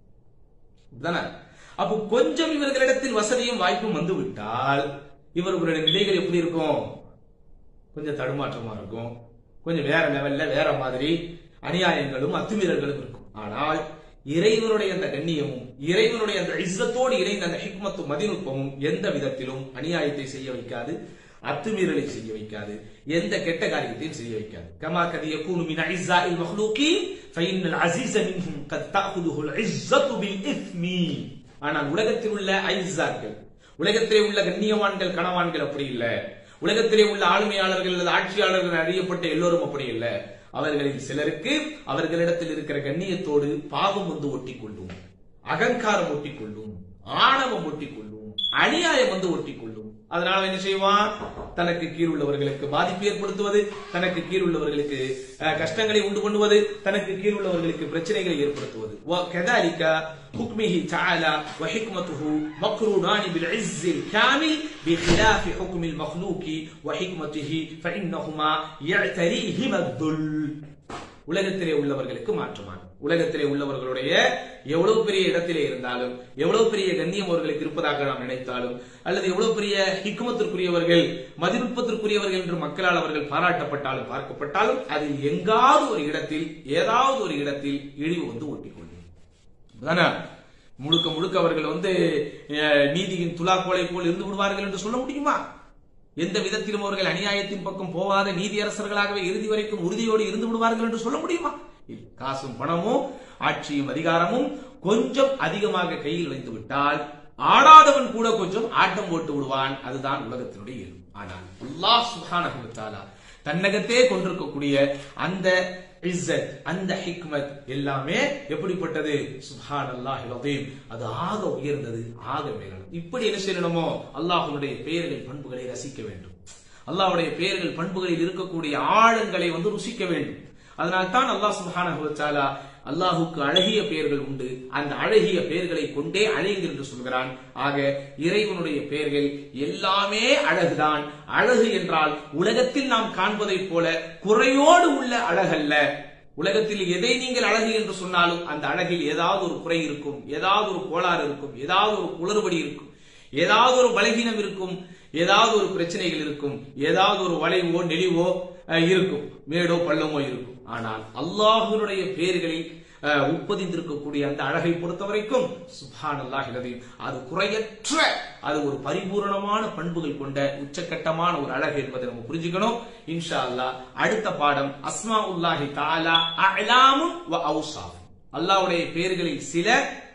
தானே அப்போ கொஞ்சம் இவர்களிடத்தில் வசதியும் வாய்ப்பும் வந்து விட்டால் இவர்களுடைய நிலைகள் எப்படி இருக்கும் கொஞ்சம் தடுமாற்றமா இருக்கும் கொஞ்சம் வேற லெவல்ல வேற மாதிரி அநியாயங்களும் அத்துமீறல்களும் இருக்கும் ஆனால் இறைவனுடைய அந்த கண்ணியமும் இறைவனுடைய அந்த இஸ்ஸத்தோடு இணைந்த அந்த ஹிக்மத்து மதிநுட்பமும் எந்த விதத்திலும் அநியாயத்தை செய்ய வைக்காது அத்துமீறலை செய்ய வைக்காது எந்த கெட்ட காரியத்தையும் செய்ய வைக்காது கமா கதி யகூனு மின் அஇஸ்ஸாஇல் மக்லூகீன் ஃபஇன்னல் அஸீஸ மின்ஹும் கத் தஅخذுல் இஸ்ஸத்து பில் இஸ்மி ஆனால் உலகத்தில் உள்ள ஐஸாக்கள் உலகத்திலே உள்ள கண்ணியவான்கள் கணவான்கள் அப்படி இல்ல உலகத்திலே உள்ள ஆளுமையாளர்கள் அல்லது ஆட்சியாளர்கள் அறியப்பட்ட எல்லோரும் அப்படி இல்ல அவர்களில் சிலருக்கு அவர்களிடத்தில் இருக்கிற கண்ணியத்தோடு பாவம் வந்து ஒட்டிக்கொள்ளும் அகங்காரம் ஒட்டிக்கொள்ளும் ஆணவம் ஒட்டிக்கொள்ளும் அநியாயம் வந்து ஒட்டிக்கொள்ளும் அதனால அவன் என்ன செய்வான் தனக்கு கீழ் உள்ளவர்களுக்கு பாதிப்பு ஏற்படுத்துவது தனக்கு கீழ் உள்ளவர்களுக்கு அஹ், கஷ்டங்களை உண்டு பண்ணுவது தனக்கு கீழ் உள்ளவர்களுக்கு பிரச்சனைகளை ஏற்படுத்துவது وكذلك حكمه تعالى وحكمته مقرونان بالعز الكامل بخلاف حكم المخلوق وحكمته فإنهما يعتريهما الذل உலகத்திலே உள்ளவர்களுக்கு மாற்றமான உலகத்திலே உள்ளவர்களுடைய எவ்வளவு பெரிய இடத்திலே இருந்தாலும் எவ்வளவு பெரிய கண்ணியம் அவர்களுக்கு இருப்பதாக நாம் நினைத்தாலும் அல்லது எவ்வளவு பெரிய ஹிக்குமத்திற்குரியவர்கள் மதிநுட்பத்திற்குரியவர்கள் என்று மக்களால் அவர்கள் பாராட்டப்பட்டாலும் பார்க்கப்பட்டாலும் அது எங்காவது ஒரு இடத்தில் ஏதாவது ஒரு இடத்தில் இழிவு வந்து ஒட்டிக்கொள்ளும் அதானே? முழுக்க முழுக்க அவர்கள் வந்து அஹ், நீதியின் துலாக்கோலை போல் இருந்து விடுவார்கள் என்று சொல்ல முடியுமா எந்த விதத்திலும் அவர்கள் அநியாயத்தின் பக்கம் போகாத நீதியரசர்களாகவே இறுதி வரைக்கும் உறுதியோடு இருந்து விடுவார்கள் என்று சொல்ல முடியுமா இல்லை. காசும் பணமும் ஆட்சியும் அதிகாரமும் கொஞ்சம் அதிகமாக கையில் வைத்து விட்டால் ஆடாதவன் கூட கொஞ்சம் ஆட்டம் போட்டு விடுவான் அதுதான் உலகத்தினுடைய இயல்பு ஆனால் அல்லாஹ் சுப்ஹானஹு வ தஆலா தன்னகத்தே கொண்டிருக்கக்கூடிய அந்த இஸ்ஸத் அந்த ஹிக்மத் எல்லாமே எப்படிப்பட்டது சுப்ஹான் அல்லாஹ் அது ஆக உயர்ந்தது ஆக மேலானது இப்படி என்ன செய்யணுமோ அல்லாஹ்வுடைய பெயர்கள் பண்புகளை ரசிக்க வேண்டும் அல்லாஹ்வுடைய பெயர்கள் பண்புகளில் இருக்கக்கூடிய ஆழங்களை வந்து ருசிக்க வேண்டும் அதனால் தான் அல்லாஹ் சுப்ஹானஹு வ தஆலா அல்லாஹுக்கு அழகிய பெயர்கள் உண்டு அந்த அழகிய பெயர்களை கொண்டே அழையுங்கள் என்று சொல்கிறான் ஆக இறைவனுடைய பெயர்கள் எல்லாமே அழகுதான் அழகு என்றால் உலகத்தில் நாம் காண்பதைப் போல குறையோடு உள்ள அழகல்ல உலகத்தில் எதை நீங்கள் அழகு என்று சொன்னாலும் அந்த அழகில் ஏதாவது ஒரு குறை இருக்கும் ஏதாவது ஒரு கோளாறு இருக்கும் ஏதாவது ஒரு குளறுபடி இருக்கும் ஏதாவது ஒரு பலகீனம் இருக்கும் ஏதாவது ஒரு பிரச்சனைகள் இருக்கும் ஏதாவது ஒரு வளைவோ நெளிவோ அஹ், இருக்கும் மேடோ பள்ளமோ இருக்கும் ஆனால் அல்லாஹ்வினுடைய பெயர்களில் அஹ், உட்பதிந்திருக்கக்கூடிய அந்த அழகை பொறுத்த வரைக்கும் சுபான் அல்லாஹிலதையும் அது குறையற்ற அது ஒரு பரிபூரணமான பண்புகள் கொண்ட உச்சக்கட்டமான ஒரு அழகு என்பதை நம்ம புரிஞ்சுக்கணும் இன்ஷா அல்லாஹ் அடுத்த பாடம் அஸ்மா உல்லாஹி தாலா அலாமும் வ அவுசாஃப் அல்லாஹ்வுடைய பெயர்களில் சில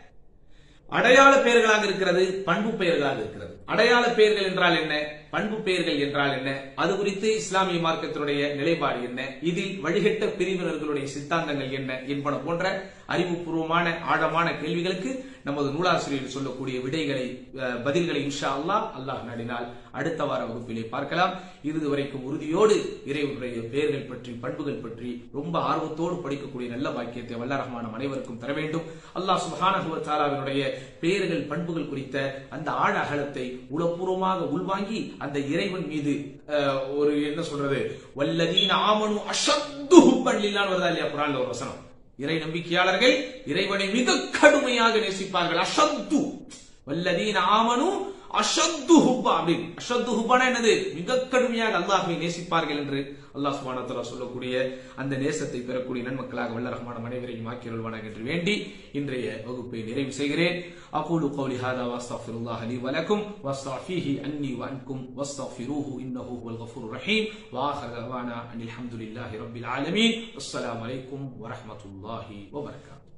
அடையாள பெயர்களாக இருக்கிறது பண்பு பெயர்களாக இருக்கிறது அடையாள பெயர்கள் என்றால் என்ன பண்பு பெயர்கள் என்றால் என்ன அது குறித்து இஸ்லாமிய மார்க்கத்தினுடைய நிலைப்பாடு என்ன இதில் வழிகட்ட பிரிவினர்களுடைய சித்தாந்தங்கள் என்ன என்பன போன்ற அறிவுபூர்வமான ஆழமான கேள்விகளுக்கு நமது நூலாசிரியர் சொல்லக்கூடிய விடைகளை அஹ், பதில்களை இன்ஷா அல்லாஹ் அல்லாஹ் நாடினால் அடுத்த வார வகுப்பிலே பார்க்கலாம் இறுதி வரைக்கும் உறுதியோடு இறைவனுடைய பெயர்கள் பற்றி பண்புகள் பற்றி ரொம்ப ஆர்வத்தோடு படிக்கக்கூடிய நல்ல பாக்கியத்தை வல்ல ரஹ்மான் அனைவருக்கும் தர வேண்டும் அல்லாஹ் சுப்ஹானஹு வ தஆலாவினுடைய பெயர்கள் பண்புகள் குறித்த அந்த ஆழ அகலத்தை உளப்பூர்வமாக உள்வாங்கி அந்த இறைவன் மீது அஹ், ஒரு என்ன சொல்றது வல்லதீன ஆமனு அஷத்து ஹுப்பன் லில்லான்னு வருதா இல்லையா குரான்ல ஒரு வசனம் இறை நம்பிக்கையாளர்கள் இறைவனை மிக கடுமையாக நேசிப்பார்கள் அஷத்து வல்லதீன ஆமனு அஷத்து ஹுப்பா அப்படின்னு அஷத்து ஹுப்பானா என்னது மிக கடுமையாக அல்லாஹ்வை நேசிப்பார்கள் என்று அல்லாஹ் சுப்ஹானஹு வ தஆலா சொல்லக்கூடிய அந்த நேசத்தை பெறக்கூடிய நன்மக்களாக வல்ல ரஹ்மான் அனைவரையும் ஆக்கியருள்வானாக என்று வேண்டி இன்றைய வகுப்பை நிறைவு செய்கிறேன் அகூலு கௌலி ஹாதா வஸ்தக்ஃபிருல்லாஹ் லி வலக்கும் வஸ்தஃபீஹி அன்னி வஅன்கும் வஸ்தக்ஃபிரூஹு இன்னஹு ஹுவல் கஃபூருர் ரஹீம் வாஹர் தவானா அனில் ஹம்துலில்லாஹி ரப்பில் ஆலமீன் அஸ்ஸலாமு அலைக்கும் வரஹ்மத்துல்லாஹி வபரகாத்துஹு